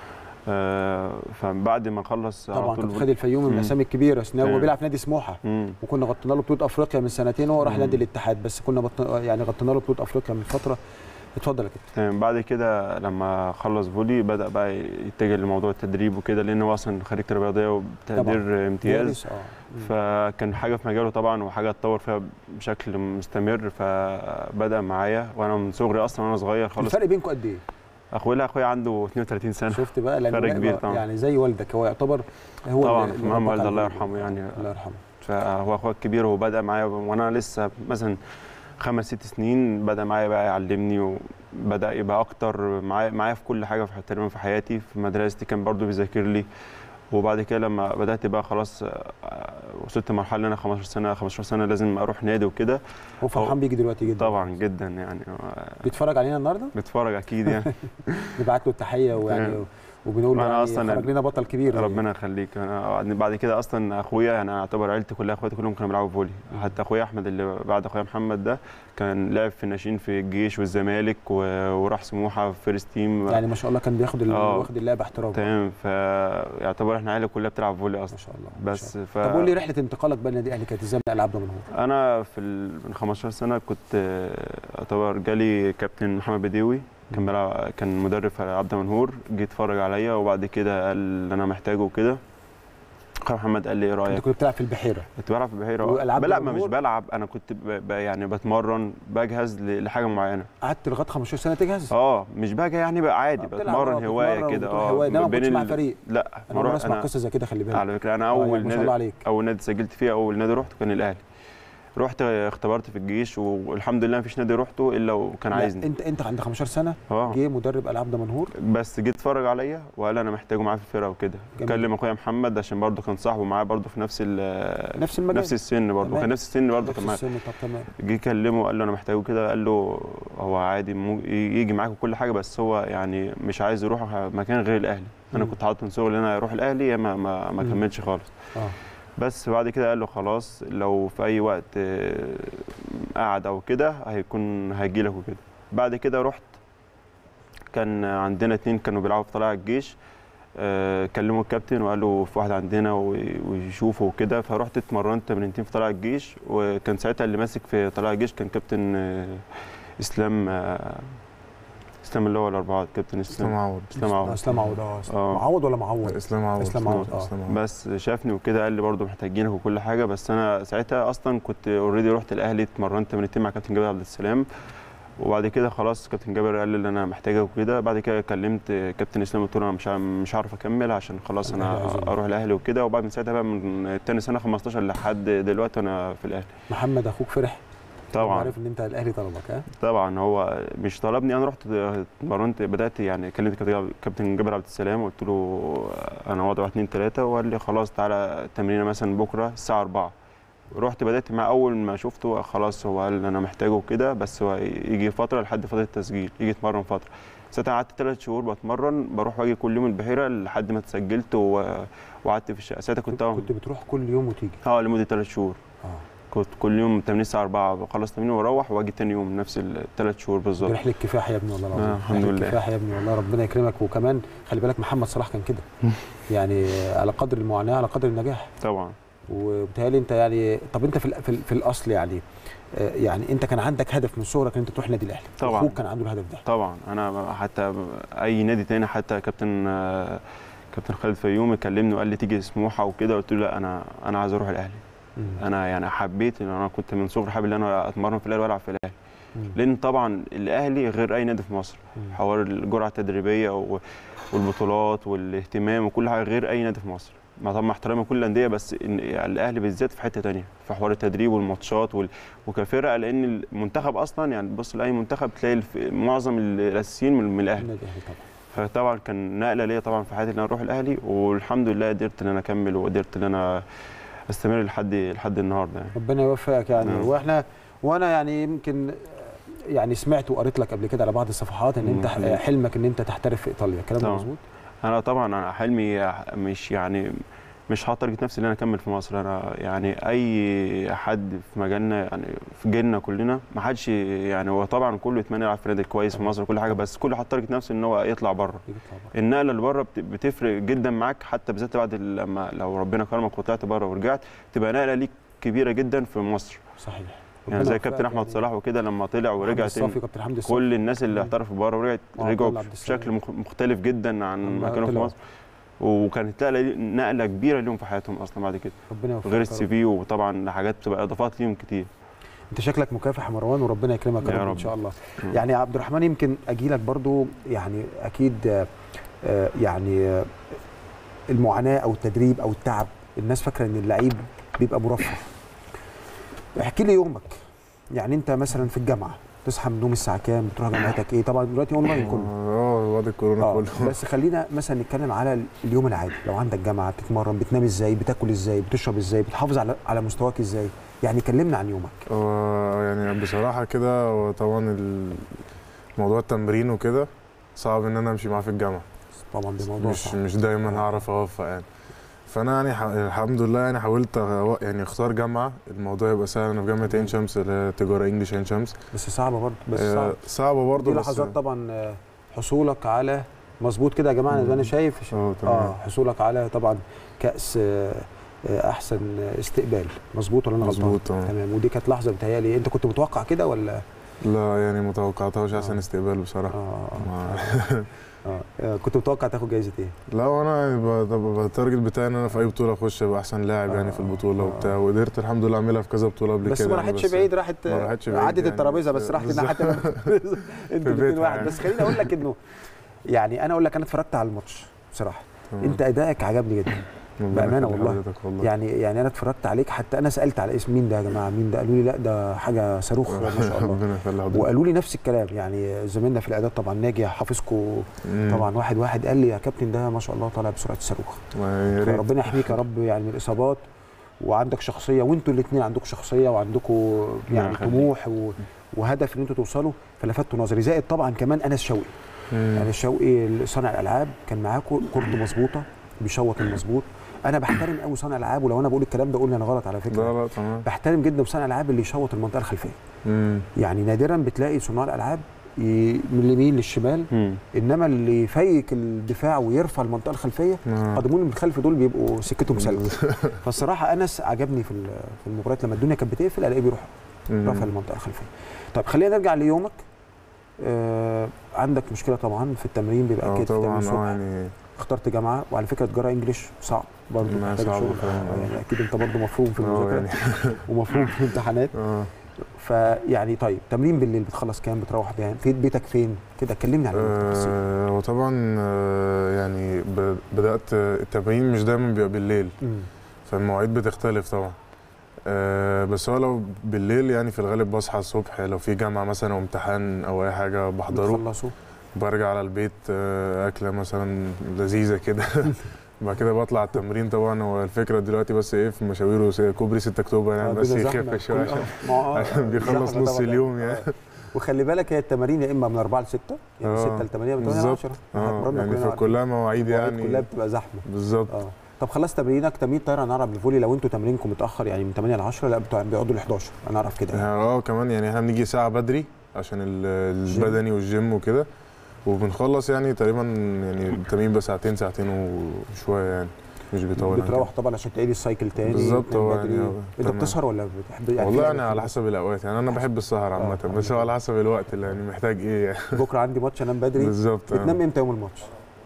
C: آه، فبعد ما خلص على
A: طبعا
C: طول
A: كابتن خالد الفيومي من
C: مم.
A: الاسامي الكبيره سنة هو
C: مم.
A: بيلعب في نادي سموحه
C: مم.
A: وكنا غطينا له بطوله افريقيا من سنتين وهو راح
C: مم.
A: نادي الاتحاد بس كنا بط... يعني غطينا له بطوله افريقيا من فتره اتفضل يا كابتن
C: تمام بعد كده لما خلص فولي بدا بقى يتجه لموضوع التدريب وكده لان هو اصلا خريج تربيه رياضيه وبتقدير امتياز
A: دارس، اه مم.
C: فكان حاجه في مجاله طبعا وحاجه اتطور فيها بشكل مستمر فبدا معايا وانا من صغري اصلا وانا صغير خالص
A: الفرق بينكم قد ايه؟
C: اخويا اخويا عنده 32 سنه
A: شفت بقى لان
C: فرق
A: هو
C: كبير طبعا.
A: يعني زي والدك هو يعتبر هو
C: طبعا
A: اللي- اللي
C: مهم
A: رباك
C: والد
A: على
C: الله
A: الفولي.
C: يرحمه يعني
A: الله يرحمه
C: فهو اخويا الكبير وهو بدا معايا وانا لسه مثلا خمس ست سنين بدا معايا بقى يعلمني وبدا يبقى اكتر معايا معايا في كل حاجه في تقريبا في حياتي في مدرستي كان برضو بيذاكر لي وبعد كده لما بدات بقى خلاص آه، وصلت لمرحله ان انا 15 سنه 15 سنه لازم اروح نادي وكده
A: هو فرحان بيجي دلوقتي جدا
C: طبعا جدا يعني آه،
A: بيتفرج علينا النهارده
C: بيتفرج اكيد يعني
A: نبعت له التحيه ويعني
C: يعني
A: وبنقول له
C: أنا
A: يعني
C: أصلاً
A: خرج لنا بطل كبير يعني.
C: ربنا يخليك انا بعد كده اصلا اخويا يعني انا اعتبر عيلتي كلها اخواتي كلهم كانوا بيلعبوا فولي حتى اخويا احمد اللي بعد اخويا محمد ده كان لعب في الناشئين في الجيش والزمالك و- وراح سموحه في فيرست تيم
A: يعني ما شاء الله كان بياخد ال-
C: آه.
A: واخد اللعبه احتراف
C: تمام فيعتبر احنا عيله كلها بتلعب فولي
A: ما
C: اصلا
A: شاء الله ما
C: بس
A: شاء
C: ف
A: الله. طب قول لي رحله انتقالك بقى النادي الاهلي كانت ازاي من العاب ده منهور
C: انا في ال... من 15 سنه كنت آه، اعتبر جالي كابتن محمد بديوي كان بيلعب كان مدرب في عبد منهور جه اتفرج عليا وبعد كده قال انا محتاجه وكده اخويا محمد قال لي ايه
A: انت
C: رايك
A: كنت بتلعب في البحيره
C: كنت بلعب في البحيره
A: والألعاب
C: بلعب ما
A: بالجمهور؟
C: مش بلعب انا كنت ب... ب... يعني بتمرن بجهز ل... لحاجه معينه
A: قعدت لغايه 15 سنه تجهز
C: اه مش باجي يعني بقى عادي
A: آه، بتلعب،
C: بتمرن
A: آه،
C: هوايه
A: بتتمرن
C: كده
A: وبتروح
C: اه
A: هواية. ده ما كنتش مع
C: ال-
A: فريق.
C: لا
A: انا اول
C: مرة-
A: مره اسمع
C: أنا-
A: قصه زي كده خلي بالك
C: على فكره انا
A: آه،
C: اول
A: يعني ما شاء الله
C: نادي
A: عليك
C: اول نادي سجلت فيه اول نادي رحته كان الاهلي رحت اختبرت في الجيش والحمد لله مفيش نادي رحته الا وكان
A: لا،
C: عايزني
A: انت انت عند 15 سنه
C: اه
A: جه مدرب العاب دمنهور
C: بس جه اتفرج عليا وقال انا محتاجه معاه في الفرقه وكده
A: جميل.
C: كلم اخويا محمد عشان برضه كان صاحبه معاه برضه في نفس ال-
A: نفس المجال
C: نفس السن برضه
A: تمام.
C: كان نفس السن برضه
A: نفس
C: كان معاه
A: السن طب تمام
C: جه كلمه قال له انا محتاجه كده قال له هو عادي مو- يجي معاك وكل حاجه بس هو يعني مش عايز يروح مكان غير الاهلي انا
A: مم.
C: كنت حاطط من صغري ان انا اروح الاهلي يا ما ما, ما
A: مم.
C: كملش خالص
A: اه
C: بس بعد كده قال له خلاص لو في اي وقت آه، قعد او كده هيكون هيجي لك وكده بعد كده رحت كان عندنا اتنين كانوا بيلعبوا في طلائع الجيش آه، كلموا الكابتن وقالوا في واحد عندنا وي- ويشوفه وكده فرحت اتمرنت تمرينتين في طلائع الجيش وكان ساعتها اللي ماسك في طلائع الجيش كان كابتن آه، اسلام آه، اسلام اللي هو الاربعات كابتن
B: اسلام
C: اسلام
B: عوض
C: اسلام عوض
A: اسلام عوض اه
C: آه.
A: معوض ولا معوض
B: اسلام عوض
A: إسلام عوض، آه.
B: اسلام عوض
C: بس شافني وكده قال لي برضه محتاجينك وكل حاجه بس انا ساعتها اصلا كنت اوريدي رحت الاهلي اتمرنت تمرينتين مع كابتن جابر عبد السلام وبعد كده خلاص كابتن جابر قال لي ان انا محتاجك وكده بعد كده كلمت كابتن اسلام قلت له انا مش ع- مش هعرف اكمل عشان خلاص
A: الأهلي
C: انا
A: عايزني.
C: اروح الاهلي وكده وبعد من ساعتها بقى من تاني سنه 15 لحد دلوقتي انا في الاهلي
A: محمد اخوك فرح
C: طبعا
A: عارف ان انت الاهلي طلبك ها
C: طبعا هو مش طلبني انا رحت اتمرنت بدات يعني كلمت كابتن- كابتن جابر عبد السلام وقلت له انا وضع 2 3 وقال لي خلاص تعالى التمرين مثلا بكره الساعه 4 رحت بدات مع اول ما شفته خلاص هو قال انا محتاجه كده بس هو يجي فتره لحد فتره التسجيل يجي يتمرن فتره ساعتها قعدت ثلاث شهور بتمرن بروح واجي كل يوم البحيره لحد ما اتسجلت و- وقعدت في الشقه ساعتها كنت
A: كنت بتروح كل يوم وتيجي
C: اه لمده ثلاث شهور
A: اه
C: كنت كل يوم تمرين الساعه 4 بخلص تمرين واروح واجي تاني يوم نفس الثلاث شهور
A: دي
C: بالظبط
A: رحله كفاح يا ابني والله العظيم
C: آه، الحمد
A: رحلة
C: لله.
A: كفاح يا ابني والله ربنا يكرمك وكمان خلي بالك محمد صلاح كان كده يعني على قدر المعاناه على قدر النجاح
C: طبعا
A: وبالتالي انت يعني طب انت في ال- في, ال- في الاصل يعني آه، يعني انت كان عندك هدف من صغرك ان انت تروح نادي الاهلي
C: طبعاً.
A: اخوك كان عنده الهدف ده
C: طبعا انا حتى اي نادي تاني حتى كابتن آه، كابتن خالد فيوم كلمني وقال لي تيجي سموحه وكده قلت له لا انا انا عايز اروح الاهلي
A: مم.
C: انا يعني حبيت ان انا كنت من صغري حابب ان انا اتمرن في الاهلي والعب في الاهلي
A: مم.
C: لان طبعا الاهلي غير اي نادي في مصر
A: مم.
C: حوار الجرعه التدريبيه و- والبطولات والاهتمام وكل حاجه غير اي نادي في مصر مع طبعا مع احترامي كل الانديه بس إن الاهلي بالذات في حته تانية في حوار التدريب والماتشات وال... وكفرقه لان المنتخب اصلا يعني بص لاي منتخب تلاقي الف... معظم الاساسيين من, من الاهلي
A: النادي الاهلي طبعا
C: فطبعا كان نقله ليا طبعا في حياتي ان انا اروح الاهلي والحمد لله قدرت ان انا اكمل وقدرت ان انا استمر لحد لحد النهارده يعني
A: ربنا يوفقك يعني
C: نعم.
A: واحنا وانا يعني يمكن يعني سمعت وقريت لك قبل كده على بعض الصفحات ان انت
C: مم. حبيبي.
A: حلمك ان انت تحترف في ايطاليا الكلام ده
C: طبعاً.
A: مظبوط
C: انا طبعا انا حلمي مش يعني مش حاطط تارجت نفسي ان انا اكمل في مصر انا يعني اي حد في مجالنا يعني في جيلنا كلنا ما حدش يعني هو طبعا كله يتمنى يلعب في نادي كويس في
A: طبعاً.
C: مصر وكل حاجه بس كله حاطط تارجت نفسه ان هو يطلع بره
A: يجي يطلع بره.
C: النقله اللي بره بت- بتفرق جدا معاك حتى بالذات بعد لما لو ربنا كرمك وطلعت بره ورجعت تبقى نقله ليك كبيره جدا في مصر
A: صحيح
C: يعني
A: ربنا
C: زي
A: يوفقك
C: كابتن احمد
A: يعني.
C: صلاح وكده لما طلع ورجع
A: محمد
C: تاني
A: الصافي كابتن حمدي الصافي
C: كل الناس اللي
A: مم.
C: احترفوا بره ورجعت
A: وعبد
C: رجعوا
A: الله عبد السلام.
C: بشكل مخ- مختلف جدا عن
A: لما
C: مكانهم في
A: طلعوا.
C: مصر وكانت نقله نقله كبيره ليهم في حياتهم اصلا بعد كده
A: ربنا يوفقك
C: غير
A: يا
C: السي
A: رب.
C: في وطبعا حاجات بتبقى اضافات ليهم كتير
A: انت شكلك مكافح يا مروان وربنا يكرمك يا
C: يا
A: رب, ان
C: رب.
A: شاء الله
C: مم.
A: يعني يا عبد الرحمن يمكن اجي لك برضو يعني اكيد آه، آه، يعني آه، المعاناه او التدريب او التعب الناس فاكره ان اللعيب بيبقى مرفه احكي لي يومك يعني انت مثلا في الجامعه تصحى من النوم الساعه كام بتروح جامعتك ايه طبعا دلوقتي اونلاين كله
B: اه بعد الكورونا
A: اه
B: كله
A: بس خلينا مثلا نتكلم على اليوم العادي لو عندك جامعه بتتمرن بتنام ازاي بتاكل ازاي بتشرب ازاي بتحافظ على على مستواك ازاي يعني كلمنا عن يومك
B: هو يعني بصراحة كده هو طبعا ال- موضوع التمرين وكده صعب ان انا امشي معاه في الجامعة
A: طبعا ده موضوع
B: مش
A: صعب
B: مش دايما هعرف اوفق يعني فانا يعني ح- الحمد لله يعني حاولت أغ- يعني اختار جامعة الموضوع يبقى سهل انا في جامعة عين شمس اللي هي تجارة انجلش عين شمس
A: بس صعبه برضه بس
B: آه،
A: صعب
B: صعبة
A: دي
B: برضه بس
A: لحظات طبعا آه، حصولك على مظبوط كده يا جماعه انا انا شايف
B: اه
A: اه
B: تمام
A: حصولك على طبعا كاس آه، آه، احسن استقبال مظبوط ولا انا غلطان
B: مظبوط اه
A: تمام ودي كانت لحظه بتهيالي انت كنت متوقع كده ولا
B: لا يعني متوقعتهاش احسن
A: آه.
B: استقبال بصراحة
A: اه
B: ما-
A: اه آه، كنت متوقع تاخد جايزه ايه
B: لا وانا يعني ب- ب- التارجت بتاعي ان انا في اي بطوله اخش ابقى احسن لاعب يعني في
A: آه،
B: البطوله
A: آه.
B: وبتاع وقدرت الحمد لله اعملها في كذا بطوله قبل
A: بس
B: كده
A: ما
B: يعني
A: راحتش بعيد راحت
B: ما راحتش بعيد
A: عدت
B: يعني.
A: الترابيزه بس راحت الناحيه التانية. انتوا الاثنين
B: بيتها
A: واحد
B: يعني.
A: بس خليني اقول لك انه يعني انا اقول لك انا اتفرجت على الماتش بصراحه
B: تمام.
A: انت ادائك عجبني جدا
B: ربنا
A: بأمانة
B: يخلي
A: والله.
B: حضرتك والله
A: يعني يعني انا اتفرجت عليك حتى انا سالت على اسم مين ده يا جماعه مين ده قالوا لي لا ده حاجه صاروخ ما شاء الله
B: ربنا يخلي حضرتك
A: وقالوا لي نفس الكلام يعني زميلنا في الاعداد طبعا ناجي حافظكم
B: مم.
A: طبعا واحد واحد قال لي يا كابتن ده ما شاء الله طالع بسرعه الصاروخ
B: يا ريت
A: فربنا يحميك يا رب يعني من الاصابات وعندك شخصيه وانتوا الاثنين عندكم شخصيه وعندكم يعني
C: يخليك.
A: طموح و... وهدف ان انتوا توصلوا فلفتوا نظري زائد طبعا كمان انس شوقي
B: مم.
A: يعني شوقي صانع الالعاب كان معاكم كورته مظبوطه بيشوط المظبوط انا بحترم قوي صانع الالعاب ولو انا بقول الكلام ده قول لي انا غلط على فكره
B: لا لا تمام
A: بحترم جدا صانع الالعاب اللي يشوط المنطقه الخلفيه
B: مم.
A: يعني نادرا بتلاقي صناع الالعاب ي- من اليمين للشمال
C: مم.
A: انما اللي يفيك الدفاع ويرفع المنطقه الخلفيه
B: آه.
A: قدمون من الخلف دول بيبقوا سكتهم سلبي فالصراحه انس عجبني في ال- في المباريات لما الدنيا كانت بتقفل الاقيه بيروح
B: مم.
A: رافع المنطقه الخلفيه طب خلينا نرجع ليومك آه عندك مشكله طبعا في التمرين بيبقى
B: اه
A: اكيد في
B: طبعا
A: التمرين
B: اه
A: الصبح
B: يعني
A: اخترت جامعه وعلى فكره تجاره انجليش صعب برضه
B: ما
A: محتاج
B: صعب
A: شغل
B: فعلا،
A: آه،
B: آه.
A: يعني اكيد انت برضه مفهوم في
B: اه
A: المذاكره
B: يعني
A: ومفهوم في الامتحانات
B: اه
A: فيعني طيب تمرين بالليل بتخلص كام بتروح كام في بيتك فين كده كلمني عن التفاصيل
B: آه، وطبعا آه، يعني ب- بدات التمرين مش دايما بيبقى بالليل
A: مم.
B: فالمواعيد بتختلف طبعا آه بس هو لو بالليل يعني في الغالب بصحى الصبح لو في جامعة مثلا او امتحان او اي حاجة بحضره
A: بتخلصوا
B: برجع على البيت آه اكلة مثلا لذيذة كده بعد كده بطلع التمرين طبعا هو الفكرة دلوقتي بس ايه في مشاوير وس- كوبري 6 اكتوبر يعني
A: آه،
B: بس
A: الدنيا زحمة.
B: يخف شوية
A: كل-
B: عشان
A: آه، ما هو- آه،
B: عشان بيخلص
A: زحمة
B: نص
A: طبعاً.
B: اليوم يعني.
A: آه. وخلي بالك هي التمارين يا اما من 4 ل 6 يعني
B: آه،
A: 6 ل 8 من 8 ل
B: بالظبط.
A: 10
B: اه يعني فكلها مواعيد
A: يعني كلها
B: يعني
A: بتبقى زحمه
B: بالظبط
A: اه طب خلصت تمرينك تمرين طايره انا اعرف الفولي لو انتوا تمرينكم متاخر يعني من 8 ل 10 لا بتوع- بيقعدوا ل 11 انا اعرف كده يعني.
B: اه كمان يعني احنا بنيجي ساعة بدري عشان ال-
A: الجيم.
B: البدني والجيم وكده وبنخلص يعني تقريبا يعني التمرين بقى ساعتين ساعتين وشوية يعني مش بيطول عن
A: بتروح طبعا عشان تعيد السايكل تاني
B: بالظبط،
A: تنام
B: هو
A: بدري.
B: يعني هو
A: انت
B: تمام.
A: بتسهر ولا بتحب
B: كده.
A: يعني
B: والله
A: في
B: يعني
A: أوقات
B: على حسب الأوقات يعني أنا بحب السهر عامة
A: آه،
B: بس هو على حسب الوقت اللي يعني محتاج إيه يعني
A: بكره عندي ماتش انام بدري
B: بالظبط
A: بتنام
B: آه.
A: امتى يوم الماتش؟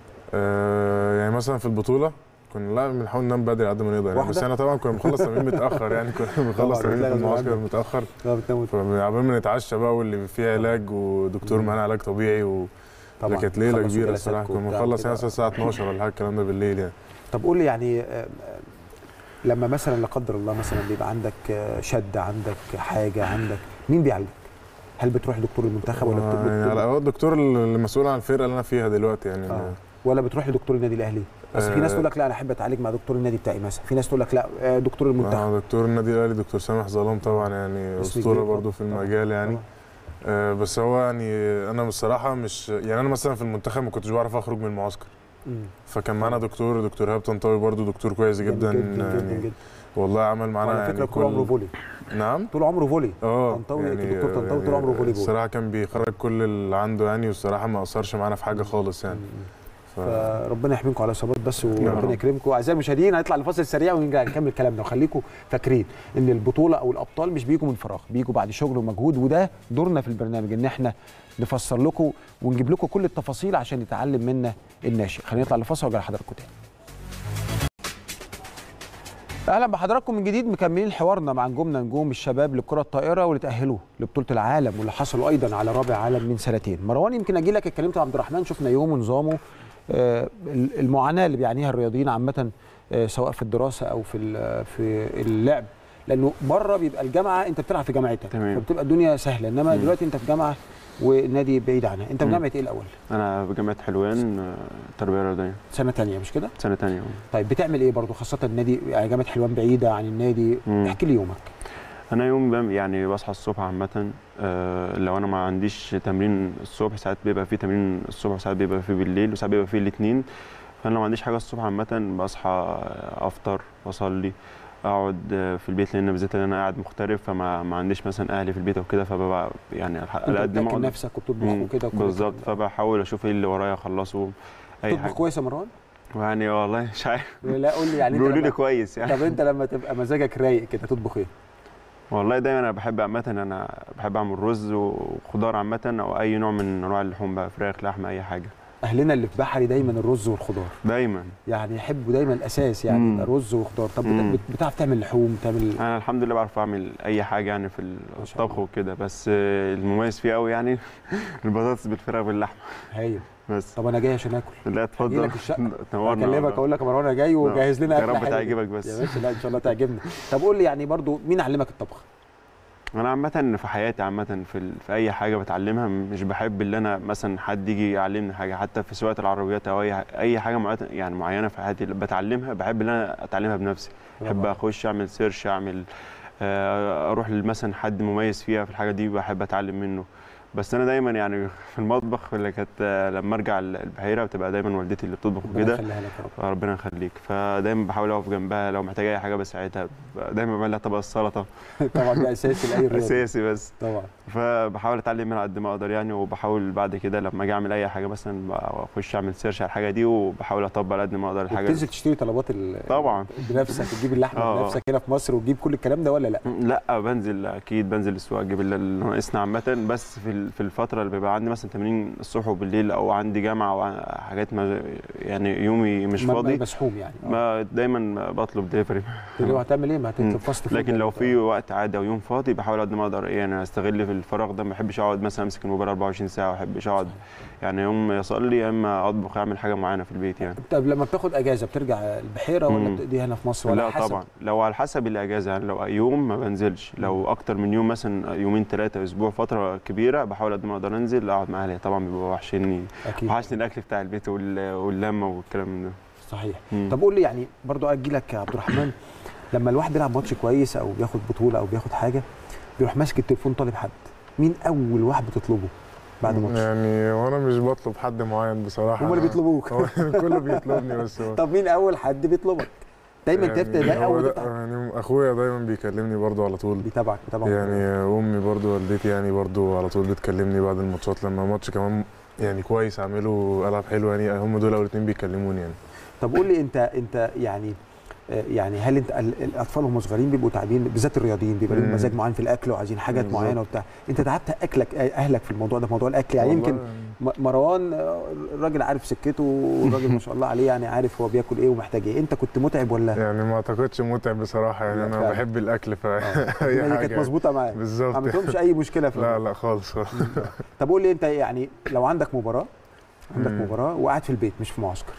B: آه يعني مثلا في البطولة كنا لا بنحاول ننام بدري قد ما نقدر يعني بس
A: واحدة؟
B: احنا طبعا كنا بنخلص تمرين متأخر يعني كنا بنخلص
A: طبعاً،
B: تمرين
A: بتلاقي
B: في
A: غصب
B: المعسكر
A: عنك.
B: متأخر
A: لا بتنام
B: فعبال ما نتعشى بقى واللي فيه علاج ودكتور
A: مم.
B: معانا علاج طبيعي و...
A: طبعا
B: كانت ليله
A: تخلصوا
B: كبيره
A: جلساتكم
B: الصراحه كنا
A: وبتاع
B: بنخلص
A: وكده.
B: يعني مثلا الساعه 12 ولا حاجه الكلام ده بالليل يعني
A: طب قول لي يعني آه، آه، لما مثلا لا قدر الله مثلا بيبقى عندك آه، شد عندك حاجه عندك مين بيعالجك؟ هل بتروح دكتور المنتخب ولا بت-
B: يعني على
A: بت-
B: هو الدكتور اللي مسؤول عن الفرقه اللي انا فيها دلوقتي يعني
A: آه. ولا بتروح لدكتور النادي الاهلي؟ بس في
B: آه.
A: ناس تقول لك لا انا احب اتعالج مع دكتور النادي بتاعي مثلا، في ناس تقول لك لا آه، دكتور المنتخب
B: آه دكتور النادي الاهلي دكتور سامح ظلام طبعا يعني
A: اسم
B: اسطوره
A: كبير
B: برضه في
A: طبعاً.
B: المجال يعني
A: طبعاً.
B: آه بس هو يعني انا بصراحه مش يعني انا مثلا في المنتخب ما كنتش بعرف اخرج من المعسكر
A: مم.
B: فكان معانا دكتور دكتور ايهاب طنطاوي برضه دكتور كويس جدا,
A: جدا جدا
B: يعني
A: جدا
B: والله عمل معانا
A: وعلى
B: يعني
A: فكره طول عمره فولي
B: نعم
A: طول عمره فولي
B: اه
A: طنطاوي- الدكتور طنطاوي طول عمره فولي بول.
B: الصراحه كان بيخرج كل اللي عنده يعني والصراحه ما اثرش معانا في حاجه خالص يعني
A: مم.
B: ف...
A: فربنا يحميكم على الاصابات بس وربنا
B: رب.
A: يكرمكم اعزائي المشاهدين هنطلع لفاصل سريع ونرجع نكمل كلامنا وخليكم فاكرين ان البطوله او الابطال مش بيجوا من فراغ بيجوا بعد شغل ومجهود وده دورنا في البرنامج ان احنا نفسر لكم ونجيب لكم كل التفاصيل عشان يتعلم منا الناشئ خلينا نطلع لفاصل وارجع لحضراتكم تاني اهلا بحضراتكم من جديد مكملين حوارنا مع نجومنا نجوم الشباب للكره الطائره واللي تاهلوا لبطوله العالم واللي حصلوا ايضا على رابع عالم من سنتين مروان يمكن اجي لك اتكلمت مع عبد الرحمن شفنا يومه ونظامه آه، المعاناه اللي بيعانيها الرياضيين عامه آه، سواء في الدراسه او في ال- في اللعب لانه بره بيبقى الجامعه انت بتلعب في جامعتك
C: تمام.
A: فبتبقى الدنيا سهله انما
C: مم.
A: دلوقتي انت في جامعه والنادي بعيد عنها انت في
C: مم.
A: جامعه ايه الاول
C: انا في جامعه حلوان آه، تربيه رياضيه
A: سنه تانية مش كده
C: سنه تانية
A: طيب بتعمل ايه برضو خاصه النادي يعني جامعه حلوان بعيده عن النادي
C: مم.
A: احكي لي يومك
C: انا يوم بم يعني بصحى الصبح عامه آه، لو انا ما عنديش تمرين الصبح ساعات بيبقى فيه تمرين الصبح وساعات بيبقى فيه بالليل وساعات بيبقى فيه الاثنين فانا لو ما عنديش حاجه الصبح عامه بصحى آه، افطر واصلي اقعد آه، في البيت لان بالذات لان انا قاعد مغترب فما ما عنديش مثلا اهلي في البيت وكده فببقى يعني على
A: انت
C: قد ما
A: بتاكل
C: اقدر
A: نفسك وبتطبخ
C: مم،
A: وكده وكل
C: بالظبط
A: الكلام ده.
C: فبحاول اشوف ايه اللي ورايا اخلصه اي
A: تطبخ
C: حاجه
A: كويس يا مروان
C: يعني والله مش عارف
A: لا قول لي يعني انت
C: بيقولوا لي
A: لما...
C: كويس يعني
A: طب انت لما تبقى مزاجك رايق كده تطبخ ايه
C: والله دايما انا بحب عامه انا بحب اعمل رز وخضار عامه او اي نوع من انواع اللحوم بقى فراخ لحمه اي حاجه
A: اهلنا اللي في بحري دايما الرز والخضار
C: دايما
A: يعني يحبوا دايما الاساس يعني
C: مم.
A: يبقى رز وخضار طب
C: مم.
A: بت- بتعرف تعمل لحوم تعمل
C: انا الحمد لله بعرف اعمل اي حاجه يعني في
A: ما شاء
C: الطبخ وكده بس آه، المميز فيه قوي يعني البطاطس بالفراخ باللحمه
A: هايل
C: بس
A: طب انا جاي عشان اكل
C: لا اتفضل
A: لك الشقة.
C: تنورنا
A: اكلمك
C: والله.
A: اقول لك يا مروان انا جاي وجهز لنا
C: يا
A: اكل
C: رب
A: حلو.
C: تعجبك
A: يا
C: بس
A: باشا لا ان شاء الله تعجبنا طب قول لي يعني برضو مين علمك الطبخ
C: انا عامه في حياتي عامه في, ال- في اي حاجه بتعلمها مش بحب اللي انا مثلا حد يجي يعلمني حاجه حتى في سواقه العربيات او اي اي حاجه معينه يعني معينه في حياتي اللي بتعلمها بحب ان انا اتعلمها بنفسي بحب اخش اعمل سيرش اعمل آه، اروح مثلا حد مميز فيها في الحاجه دي بحب اتعلم منه بس انا دايما يعني في المطبخ اللي كانت آه، لما ارجع البحيره بتبقى دايما والدتي اللي بتطبخ
A: ربنا
C: وكده
A: يخليها لك يا رب
C: ربنا يخليك فدايما بحاول اقف جنبها لو محتاجه اي حاجه بساعدها دايما بعمل لها طبق السلطه
A: طبعا ده اساسي لاي رياضه
C: اساسي بس
A: طبعا
C: فبحاول اتعلم منها قد ما اقدر يعني وبحاول بعد كده لما اجي اعمل اي حاجه مثلا اخش اعمل سيرش على الحاجه دي وبحاول اطبق على قد ما اقدر الحاجه
A: بتنزل تشتري طلبات ال...
C: طبعا
A: بنفسك تجيب اللحمه
C: آه، آه.
A: بنفسك هنا في مصر وتجيب كل الكلام ده ولا لا
C: لا بنزل اكيد بنزل السوق اجيب اللي ناقصنا عامه بس في ال- في الفتره اللي بيبقى عندي مثلا تمرين الصبح وبالليل او عندي جامعه او حاجات ما يعني يومي مش
A: م- م-
C: فاضي
A: مسحوم يعني آه.
C: ما دايما بطلب دليفري
A: اللي هو هتعمل ايه ما هتطلب فاست فود
C: لكن لو
A: ولا-
C: في وقت عادي او يوم فاضي بحاول قد ما اقدر ايه انا استغل في الفراغ ده ما بحبش اقعد مثلا امسك الموبايل 24 ساعه ما بحبش اقعد يعني يوم يصلي يا اما اطبخ اعمل حاجه معينه في البيت يعني
A: طب لما بتاخد اجازه بترجع البحيره ولا
C: مم.
A: بتقضيها هنا في مصر ولا
C: لا
A: حسب؟
C: طبعا لو على حسب الاجازه يعني لو يوم ما بنزلش لو اكتر من يوم مثلا يومين ثلاثه اسبوع فتره كبيره بحاول قد ما اقدر انزل اقعد مع اهلي طبعا بيبقوا وحشني
A: اكيد
C: وحشني الاكل بتاع البيت وال- واللمه والكلام من ده
A: صحيح
C: مم.
A: طب قول لي يعني برضو اجي لك يا عبد الرحمن لما الواحد بيلعب ماتش كويس او بياخد بطوله او بياخد حاجه بيروح ماسك التليفون طالب حد مين اول واحد بتطلبه بعد ماتش
B: يعني وانا مش بطلب حد معين بصراحه
A: هم اللي
B: أنا-
A: بيطلبوك
B: هو كله بيطلبني بس هو
A: طب مين اول حد بيطلبك دايما
B: يعني
A: تفتح ده
B: هو
A: اول
B: ده
A: تفتح
B: يعني اخويا دايما بيكلمني برضو على طول
A: بيتابعك بيتابعك
B: يعني امي برضو والدتي يعني برضو على طول بتكلمني بعد الماتشات لما ماتش كمان يعني كويس اعمله العب حلو يعني هم دول اول اتنين بيكلموني يعني
A: طب قول لي انت انت يعني آه، يعني هل انت ال- الاطفال وهم صغيرين بيبقوا تعبين بالذات الرياضيين بيبقى لهم
B: مم.
A: مزاج معين في الاكل وعايزين حاجات
B: بالظبط.
A: معينه وبتاع انت تعبت اكلك اهلك في الموضوع ده في موضوع الاكل يعني
B: والله
A: يمكن م- مروان آه، الراجل عارف سكته والراجل ما شاء الله عليه يعني عارف هو بياكل ايه ومحتاج ايه انت كنت متعب ولا
B: يعني ما اعتقدش متعب بصراحه يعني
A: لا
B: انا
A: فعلا.
B: بحب الاكل ف
A: آه.
B: اي
A: الدنيا
B: حاجه
A: كانت مظبوطه معاك ما
B: بالظبط
A: عملتهمش اي مشكله في
B: لا
A: الموضوع.
B: لا خالص خالص
A: طب قول لي انت يعني لو عندك مباراه عندك
B: مم.
A: مباراه وقاعد في البيت مش في معسكر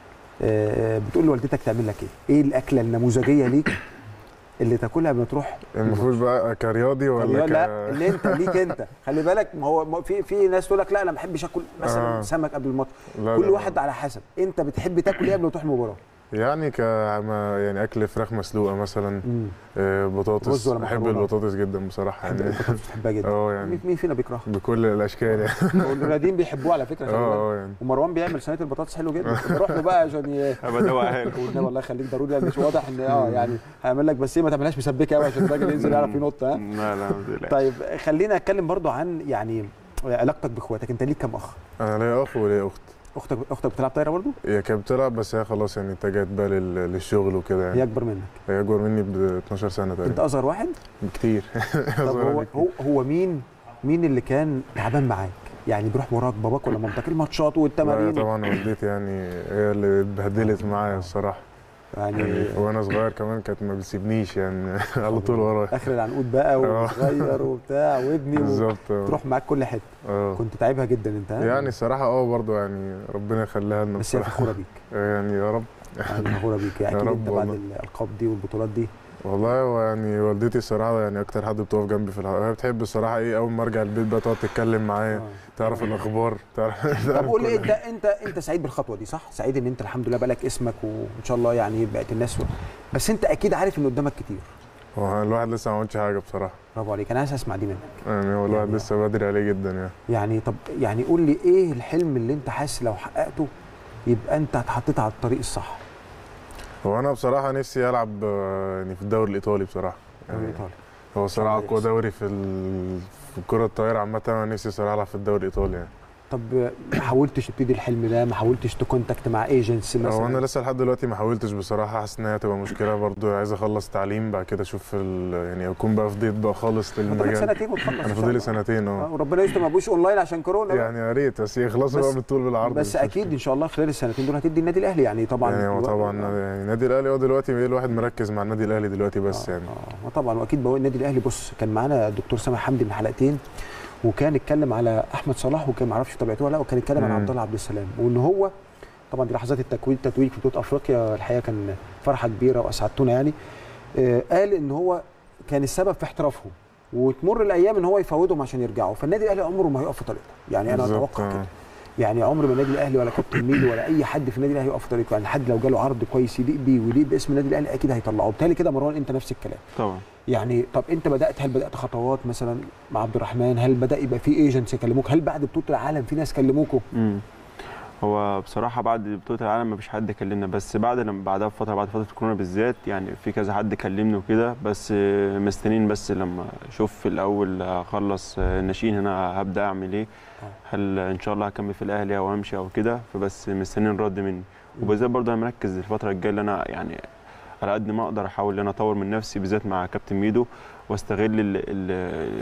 A: آه، بتقول لوالدتك تعمل لك ايه؟ ايه الاكله النموذجيه ليك اللي تاكلها لما تروح
B: المفروض بقى كرياضي ولا ك...
A: لا اللي انت ليك انت خلي بالك ما هو ما في في ناس تقول لك لا انا ما بحبش اكل مثلا
B: آه.
A: سمك قبل الماتش
B: لا
A: كل
B: لا.
A: واحد على حسب انت بتحب تاكل ايه قبل ما تروح المباراه
B: يعني ك ما- يعني اكل فراخ مسلوقه مثلا آه،
A: رز
B: بطاطس
A: ولا
B: بحب
A: مكرونة؟
B: البطاطس جدا بصراحه
A: بحب
B: يعني
A: البطاطس بتحبها جدا
B: اه يعني
A: مين مين فينا بيكرهها؟
B: بكل الاشكال يعني
A: الرياضيين بيحبوها على فكره خلي بالك.
B: اه اه يعني
A: ومروان بيعمل صينيه البطاطس حلو جدا بروح له بقى عشان ي-
C: ابدا
A: والنبي الله يخليك ضروري يعني مش واضح ان اه يعني هيعمل لك بس ايه ما تعملهاش مسبكه قوي عشان الراجل ينزل يعرف ينط ها
C: لا لا ما تقلقش.
A: طيب خلينا اتكلم برضو عن يعني علاقتك باخواتك انت ليك كام اخ؟
B: انا ليا اخ وليا اخت
A: اختك اختك بتلعب طايره برضو؟
B: هي كانت بتلعب بس هي خلاص يعني اتجهت بقى لل- للشغل وكده
A: هي
B: يعني
A: اكبر منك
B: هي اكبر مني ب 12 سنه
A: انت
B: تقريبا
A: اصغر واحد؟
B: بكتير
A: طب
B: أصغر
A: هو
B: بكتير.
A: هو هو مين مين اللي كان تعبان معاك؟ يعني بيروح وراك باباك ولا مامتك الماتشات
B: لا،
A: والتمارين
B: طبعا والدتي يعني هي اللي اتبهدلت معايا الصراحه
A: يعني
B: يعني وانا صغير كمان كانت ما بتسيبنيش يعني على طول ورايا
A: اخر العنقود بقى
B: آه.
A: وصغير وبتاع وابني و-
B: بالظبط اه.
A: تروح معاك كل حته
B: اه
A: كنت تعبها جدا انت ها؟
B: يعني الصراحه اه برضه يعني ربنا يخليها لنا
A: بس هي
B: بصراحه
A: فخوره بيك
B: يعني يا رب
A: يعني فخوره بيك يعني
B: يا
A: اكيد
B: رب
A: انت بعد
B: والله.
A: الالقاب دي والبطولات دي
B: والله هو يعني والدتي الصراحه يعني اكتر حد بتقف جنبي في الحوار هي بتحب الصراحه ايه اول ما ارجع البيت بقى تقعد تتكلم معايا
A: آه.
B: تعرف الاخبار تعرف
A: طب
B: تعرف
A: قول لي
B: كل
A: انت انت انت سعيد بالخطوه دي صح؟ سعيد ان انت الحمد لله بقالك اسمك وان شاء الله يعني بقت الناس و... بس انت اكيد عارف ان قدامك كتير
B: هو الواحد لسه ما عملش حاجه بصراحه
A: برافو عليك انا عايز اسمع دي منك
B: يعني هو الواحد
A: يعني-
B: لسه بدري عليه جدا يعني
A: يعني طب يعني قول لي ايه الحلم اللي انت حاسس لو حققته يبقى انت اتحطيت على الطريق الصح
B: هو انا بصراحه نفسي العب آه، يعني في الدوري الايطالي بصراحه
A: دوري
B: يعني
A: ايطالي
B: هو صراحه
A: الله
B: اقوى
A: يكسب.
B: دوري في ال... في الكره الطايره عامه انا نفسي صراحه العب في الدوري الايطالي يعني
A: طب ما حاولتش تبتدي الحلم ده ما حاولتش تكونتاكت مع ايجنتس
B: هو انا
A: مثلا
B: لسه لحد دلوقتي ما حاولتش بصراحه حاسس ان هي هتبقى مشكله برضو عايز اخلص تعليم بعد كده اشوف ال... يعني اكون بقى فضيت بقى خالص
A: فاضلك
B: للمجال
A: سنتين وتخلص
B: انا
A: إن شاء
B: فاضلي
A: الله.
B: سنتين
A: آه،
B: اه
A: وربنا يستر ما بقوش اونلاين عشان كورونا بقى.
B: يعني يا ريت بس يخلصوا
A: بس-
B: بقى بالطول بالعرض
A: بس
B: مش
A: اكيد
B: مشكلة.
A: ان شاء الله خلال السنتين دول هتدي النادي الاهلي يعني طبعا
B: يعني هو
A: الوقت-
B: طبعا يعني النادي الاهلي هو دلوقتي ايه الواحد مركز مع النادي الاهلي دلوقتي بس
A: آه،
B: يعني
A: اه آه، طبعا واكيد بقول النادي الاهلي بص كان معانا الدكتور سامح حمدي من حلقتين وكان اتكلم على احمد صلاح وكان معرفش تابعتوه ولا لا وكان اتكلم عن
B: مم.
A: عبد الله عبد السلام وان هو طبعا دي لحظات التكوين التتويج في بطوله افريقيا الحقيقه كان فرحه كبيره واسعدتونا يعني آه، قال ان هو كان السبب في احترافهم وتمر الايام ان هو يفوضهم عشان يرجعوا فالنادي الاهلي عمره ما هيقف في طريقه يعني انا
B: بالظبط،
A: اتوقع
B: آه.
A: كده يعني عمر ما النادي الاهلي ولا كابتن ميدو ولا اي حد في النادي الاهلي يقف في طريقه يعني حد لو جاله عرض كويس يليق بيه ويليق باسم النادي الاهلي اكيد هيطلعه بالتالي كده مروان انت نفس الكلام
C: طبعا
A: يعني طب انت بدات هل بدات خطوات مثلا مع عبد الرحمن هل بدا يبقى في ايجنتس يكلموك هل بعد بطوله العالم في ناس كلموكوا
C: امم هو بصراحة بعد بطولة العالم مفيش حد كلمنا بس بعد لما بعدها بفترة بعد فترة كورونا بالذات يعني في كذا حد كلمني وكده بس آه، مستنيين بس لما اشوف في الأول أخلص آه، الناشئين هنا هبدأ أعمل إيه هل إن شاء الله هكمل في الأهلي أو أمشي أو كده فبس مستنيين رد مني وبالذات برضه أنا مركز الفترة الجاية اللي أنا يعني على قد ما أقدر أحاول إن أنا أطور من نفسي بالذات مع كابتن ميدو واستغل ال ال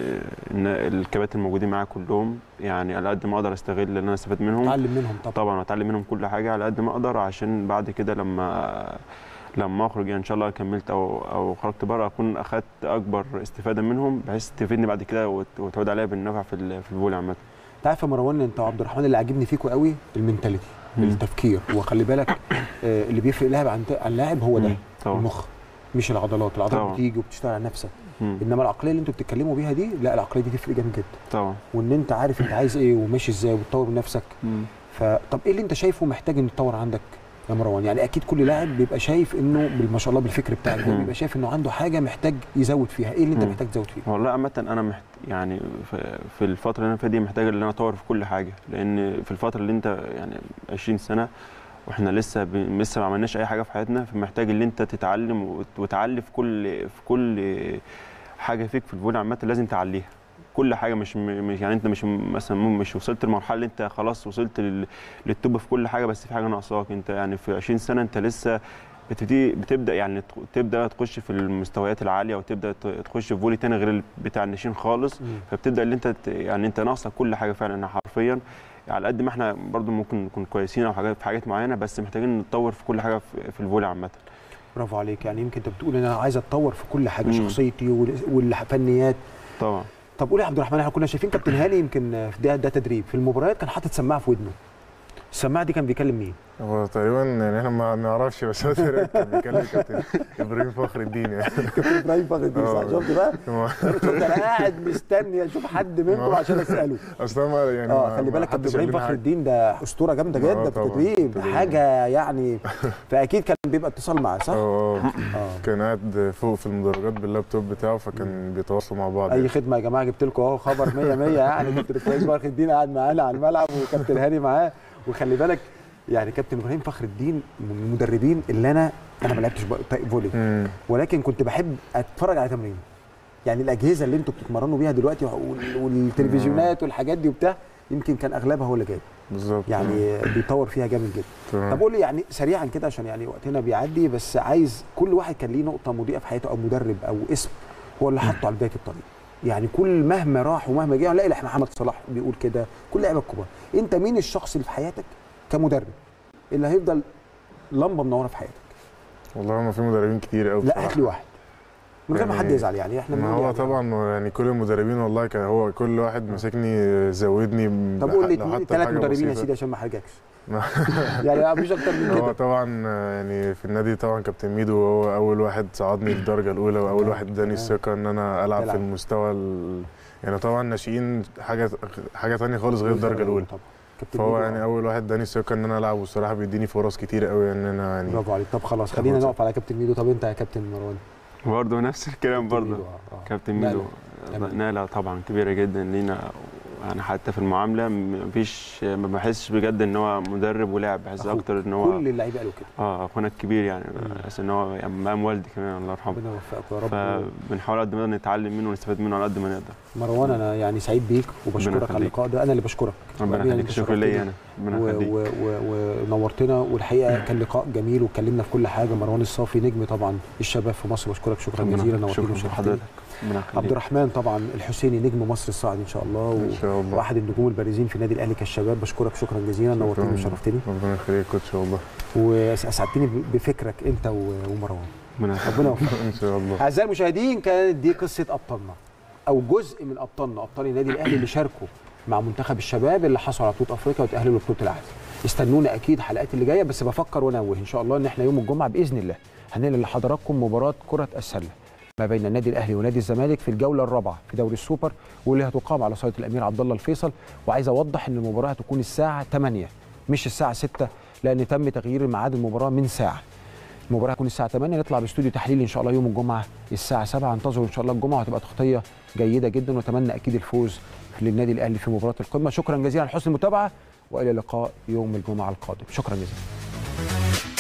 C: ال الكباتن الموجودين معايا كلهم يعني على قد ما اقدر استغل اللي انا استفاد منهم
A: اتعلم منهم طبعا
C: طبعا اتعلم منهم كل حاجه على قد ما اقدر عشان بعد كده لما لما اخرج يعني ان شاء الله كملت او او خرجت بره اكون اخدت اكبر استفاده منهم بحيث تفيدني بعد كده وت- وتعود عليا بالنفع في ال- في الفولي عامه
A: انت عارف يا مروان انت وعبد الرحمن اللي عاجبني فيكوا قوي المينتاليتي
C: مم.
A: التفكير وخلي بالك آه، اللي بيفرق لاعب عن عن لاعب هو ده
C: مم. طبعا
A: المخ مش العضلات العضلات
C: طبعا.
A: بتيجي وبتشتغل على نفسك
C: مم.
A: انما العقليه اللي انتوا بتتكلموا بيها دي لا العقليه دي تفرق جامد جدا
C: طبعا
A: وان انت عارف انت عايز ايه وماشي ازاي وبتطور من نفسك
C: مم.
A: فطب ايه اللي انت شايفه محتاج انه يتطور عندك يا مروان يعني اكيد كل لاعب بيبقى شايف انه ما شاء الله بالفكر بتاعك ده
C: مم.
A: بيبقى شايف انه عنده حاجه محتاج يزود فيها ايه اللي انت
C: مم.
A: محتاج تزود فيها
C: والله عامة أنا محت... يعني في- في الفترة اللي أنا فيها دي محتاج إن أنا أطور في كل حاجة لأن في الفترة اللي أنت يعني 20 سنة واحنا لسه ب... لسه ما عملناش اي حاجه في حياتنا فمحتاج ان انت تتعلم وت- وتعلي في كل في كل حاجه فيك في الفولي عامه لازم تعليها كل حاجه مش م- مش يعني انت مش م- مثلا م- مش وصلت لمرحله اللي انت خلاص وصلت لل... للتوب في كل حاجه بس في حاجه ناقصاك انت يعني في 20 سنه انت لسه بتبتدي بتبدا يعني تخ- تبدا تخش في المستويات العاليه وتبدا ت- تخش في فولي تاني غير ال- بتاع الناشئين خالص
A: مم.
C: فبتبدا اللي انت ت- يعني انت ناقصك كل حاجه فعلا حرفيا على قد ما احنا برضو ممكن نكون كويسين او حاجات في حاجات معينه بس محتاجين نتطور في كل حاجه في, في الفولي عامه
A: برافو عليك يعني يمكن انت بتقول ان انا عايز اتطور في كل حاجه
C: مم.
A: شخصيتي وال- والفنيات
C: طبعا
A: طب قول يا عبد الرحمن احنا كنا شايفين كابتن هاني يمكن في ده ده تدريب في المباريات كان حاطط سماعه في ودنه السماعه دي كان بيكلم مين؟
B: هو تقريبا يعني احنا ما نعرفش بس هو تقريبا كان بيكلم كابتن ابراهيم فخر الدين يعني
A: كابتن ابراهيم فخر الدين صح
B: آه.
A: شفت بقى؟
B: هو-
A: شفت انا قاعد مستني اشوف حد منكم
B: آه.
A: عشان اساله
B: اصل هو ما- يعني
A: اه
B: ما-
A: خلي
B: ما
A: بالك كابتن
B: حدش
A: ابراهيم
B: قال لنا
A: فخر
B: حاجة.
A: الدين ده اسطوره جامده
B: آه،
A: جدا في
B: طبعاً.
A: التدريب
B: تدريب.
A: حاجه يعني فاكيد كان بيبقى اتصال معاه صح؟
B: اه آه.
A: اه
B: كان قاعد فوق في المدرجات باللابتوب بتاعه فكان بيتواصلوا مع بعض
A: اي
B: يعني.
A: خدمه يا جماعه جبت لكم اهو خبر 100 100 يعني كابتن ابراهيم فخر الدين قاعد معانا على الملعب وكابتن هاني معاه وخلي بالك يعني كابتن ابراهيم فخر الدين من المدربين اللي انا انا ما لعبتش بقى- فولي
B: مم.
A: ولكن كنت بحب اتفرج على تمرين يعني الاجهزه اللي انتوا بتتمرنوا بيها دلوقتي وال- والتلفزيونات والحاجات دي وبتاع يمكن كان اغلبها هو اللي جاي
B: بالظبط
A: يعني بيطور فيها جامد جدا
B: تمام.
A: طب قول لي يعني سريعا كده عشان يعني وقتنا بيعدي بس عايز كل واحد كان ليه نقطه مضيئه في حياته او مدرب او اسم هو اللي حطه على بدايه الطريق يعني كل مهما راح ومهما جه نلاقي احنا محمد صلاح بيقول كده كل لعيبه الكبار انت مين الشخص اللي في حياتك كمدرب اللي هيفضل لمبه منوره في حياتك
B: والله ما في مدربين كتير قوي
A: لا هات لي واحد من غير ما
B: يعني
A: حد يزعل يعني احنا
B: ما
A: بنقول
B: هو
A: يعني
B: طبعا يعني كل المدربين والله كان هو كل واحد ماسكني زودني
A: طب قول لي
B: لو
A: اتنين-
B: حتى
A: ثلاث
B: حاجة
A: مدربين يا
B: بسيطة.
A: سيدي عشان ما احرجكش يعني مفيش اكتر من
B: هو
A: كده
B: طبعا آه، يعني في النادي طبعا كابتن ميدو هو اول واحد صعدني للدرجه الاولى واول
A: آه.
B: واحد اداني
A: آه.
B: الثقه ان انا العب
A: تلعب.
B: في المستوى ال... يعني طبعا ناشئين حاجه حاجه ثانيه خالص غير الدرجه الاولى
A: طبعا كابتن
B: فهو
A: ميدو،
B: يعني
A: آه.
B: اول واحد اداني الثقه ان انا العب والصراحه بيديني فرص كتير قوي ان انا يعني
A: برافو عليك طب خلاص
B: تاخد
A: خلينا
B: ثقة.
A: نقف على كابتن ميدو طب انت يا كابتن مروان
C: برضه نفس الكلام
A: كابتن
C: برضه
A: ميدو، آه، آه.
C: كابتن
A: نقلة.
C: ميدو
A: تمام.
C: نقلة طبعا كبيرة جدا لينا يعني حتى في المعاملة مفيش ما بحسش بجد ان هو مدرب ولاعب بحس
A: أخوك.
C: اكتر ان هو
A: كل اللعيبه قالوا كده
C: اه اخونا الكبير يعني
A: مم.
C: بحس ان هو يعني مقام والدي كمان الله يرحمه
A: ربنا يوفقك يا رب
C: فبنحاول قد ما نقدر نتعلم منه ونستفاد منه على قد ما نقدر
A: مروان انا يعني سعيد بيك وبشكرك على
C: يخليك.
A: اللقاء ده انا اللي بشكرك
C: ربنا
A: وأمين
C: يخليك
A: أنت
C: شكرا
A: شرفتني.
C: ليا انا ربنا
A: و-
C: يخليك
A: و- و- ونورتنا والحقيقه كان لقاء جميل واتكلمنا في كل حاجه مروان الصافي نجم طبعا الشباب في مصر بشكرك شكرا
C: ربنا-
A: جزيلا نورتني
C: شكرا
A: وشرفتني
C: لحضرتك ربنا
A: عبد
C: يخليك
A: الرحمن طبعا الحسيني نجم مصر الصاعد ان شاء الله
B: ان شاء الله
A: واحد النجوم البارزين في النادي الاهلي كالشباب بشكرك شكرا جزيلا
B: شكراً.
A: نورتني وشرفتني
B: ربنا يخليك كوتش والله
A: واسعدتني ب- بفكرك انت و- ومروان
C: ربنا يخليك
A: ربنا يوفقك
B: ان شاء الله
A: اعزائي المشاهدين كانت دي قصه ابطالنا او جزء من ابطالنا ابطال النادي الاهلي اللي شاركوا مع منتخب الشباب اللي حصلوا على بطوله افريقيا وتاهلوا لبطوله العالم استنونا اكيد الحلقات اللي جايه بس بفكر وانوه ان شاء الله ان احنا يوم الجمعه باذن الله هننقل لحضراتكم مباراه كره السله ما بين النادي الاهلي ونادي الزمالك في الجوله الرابعه في دوري السوبر واللي هتقام على صاله الامير عبد الله الفيصل وعايز اوضح ان المباراه هتكون الساعه 8 مش الساعه 6 لان تم تغيير ميعاد المباراه من ساعه المباراه هتكون الساعه 8 نطلع باستوديو تحليل ان شاء الله يوم الجمعه الساعه 7 انتظروا ان شاء الله الجمعه وهتبقى تغطيه جيده جدا واتمنى اكيد الفوز للنادي الاهلي في مباراه القمه شكرا جزيلا على حسن المتابعه والى اللقاء يوم الجمعه القادم شكرا جزيلا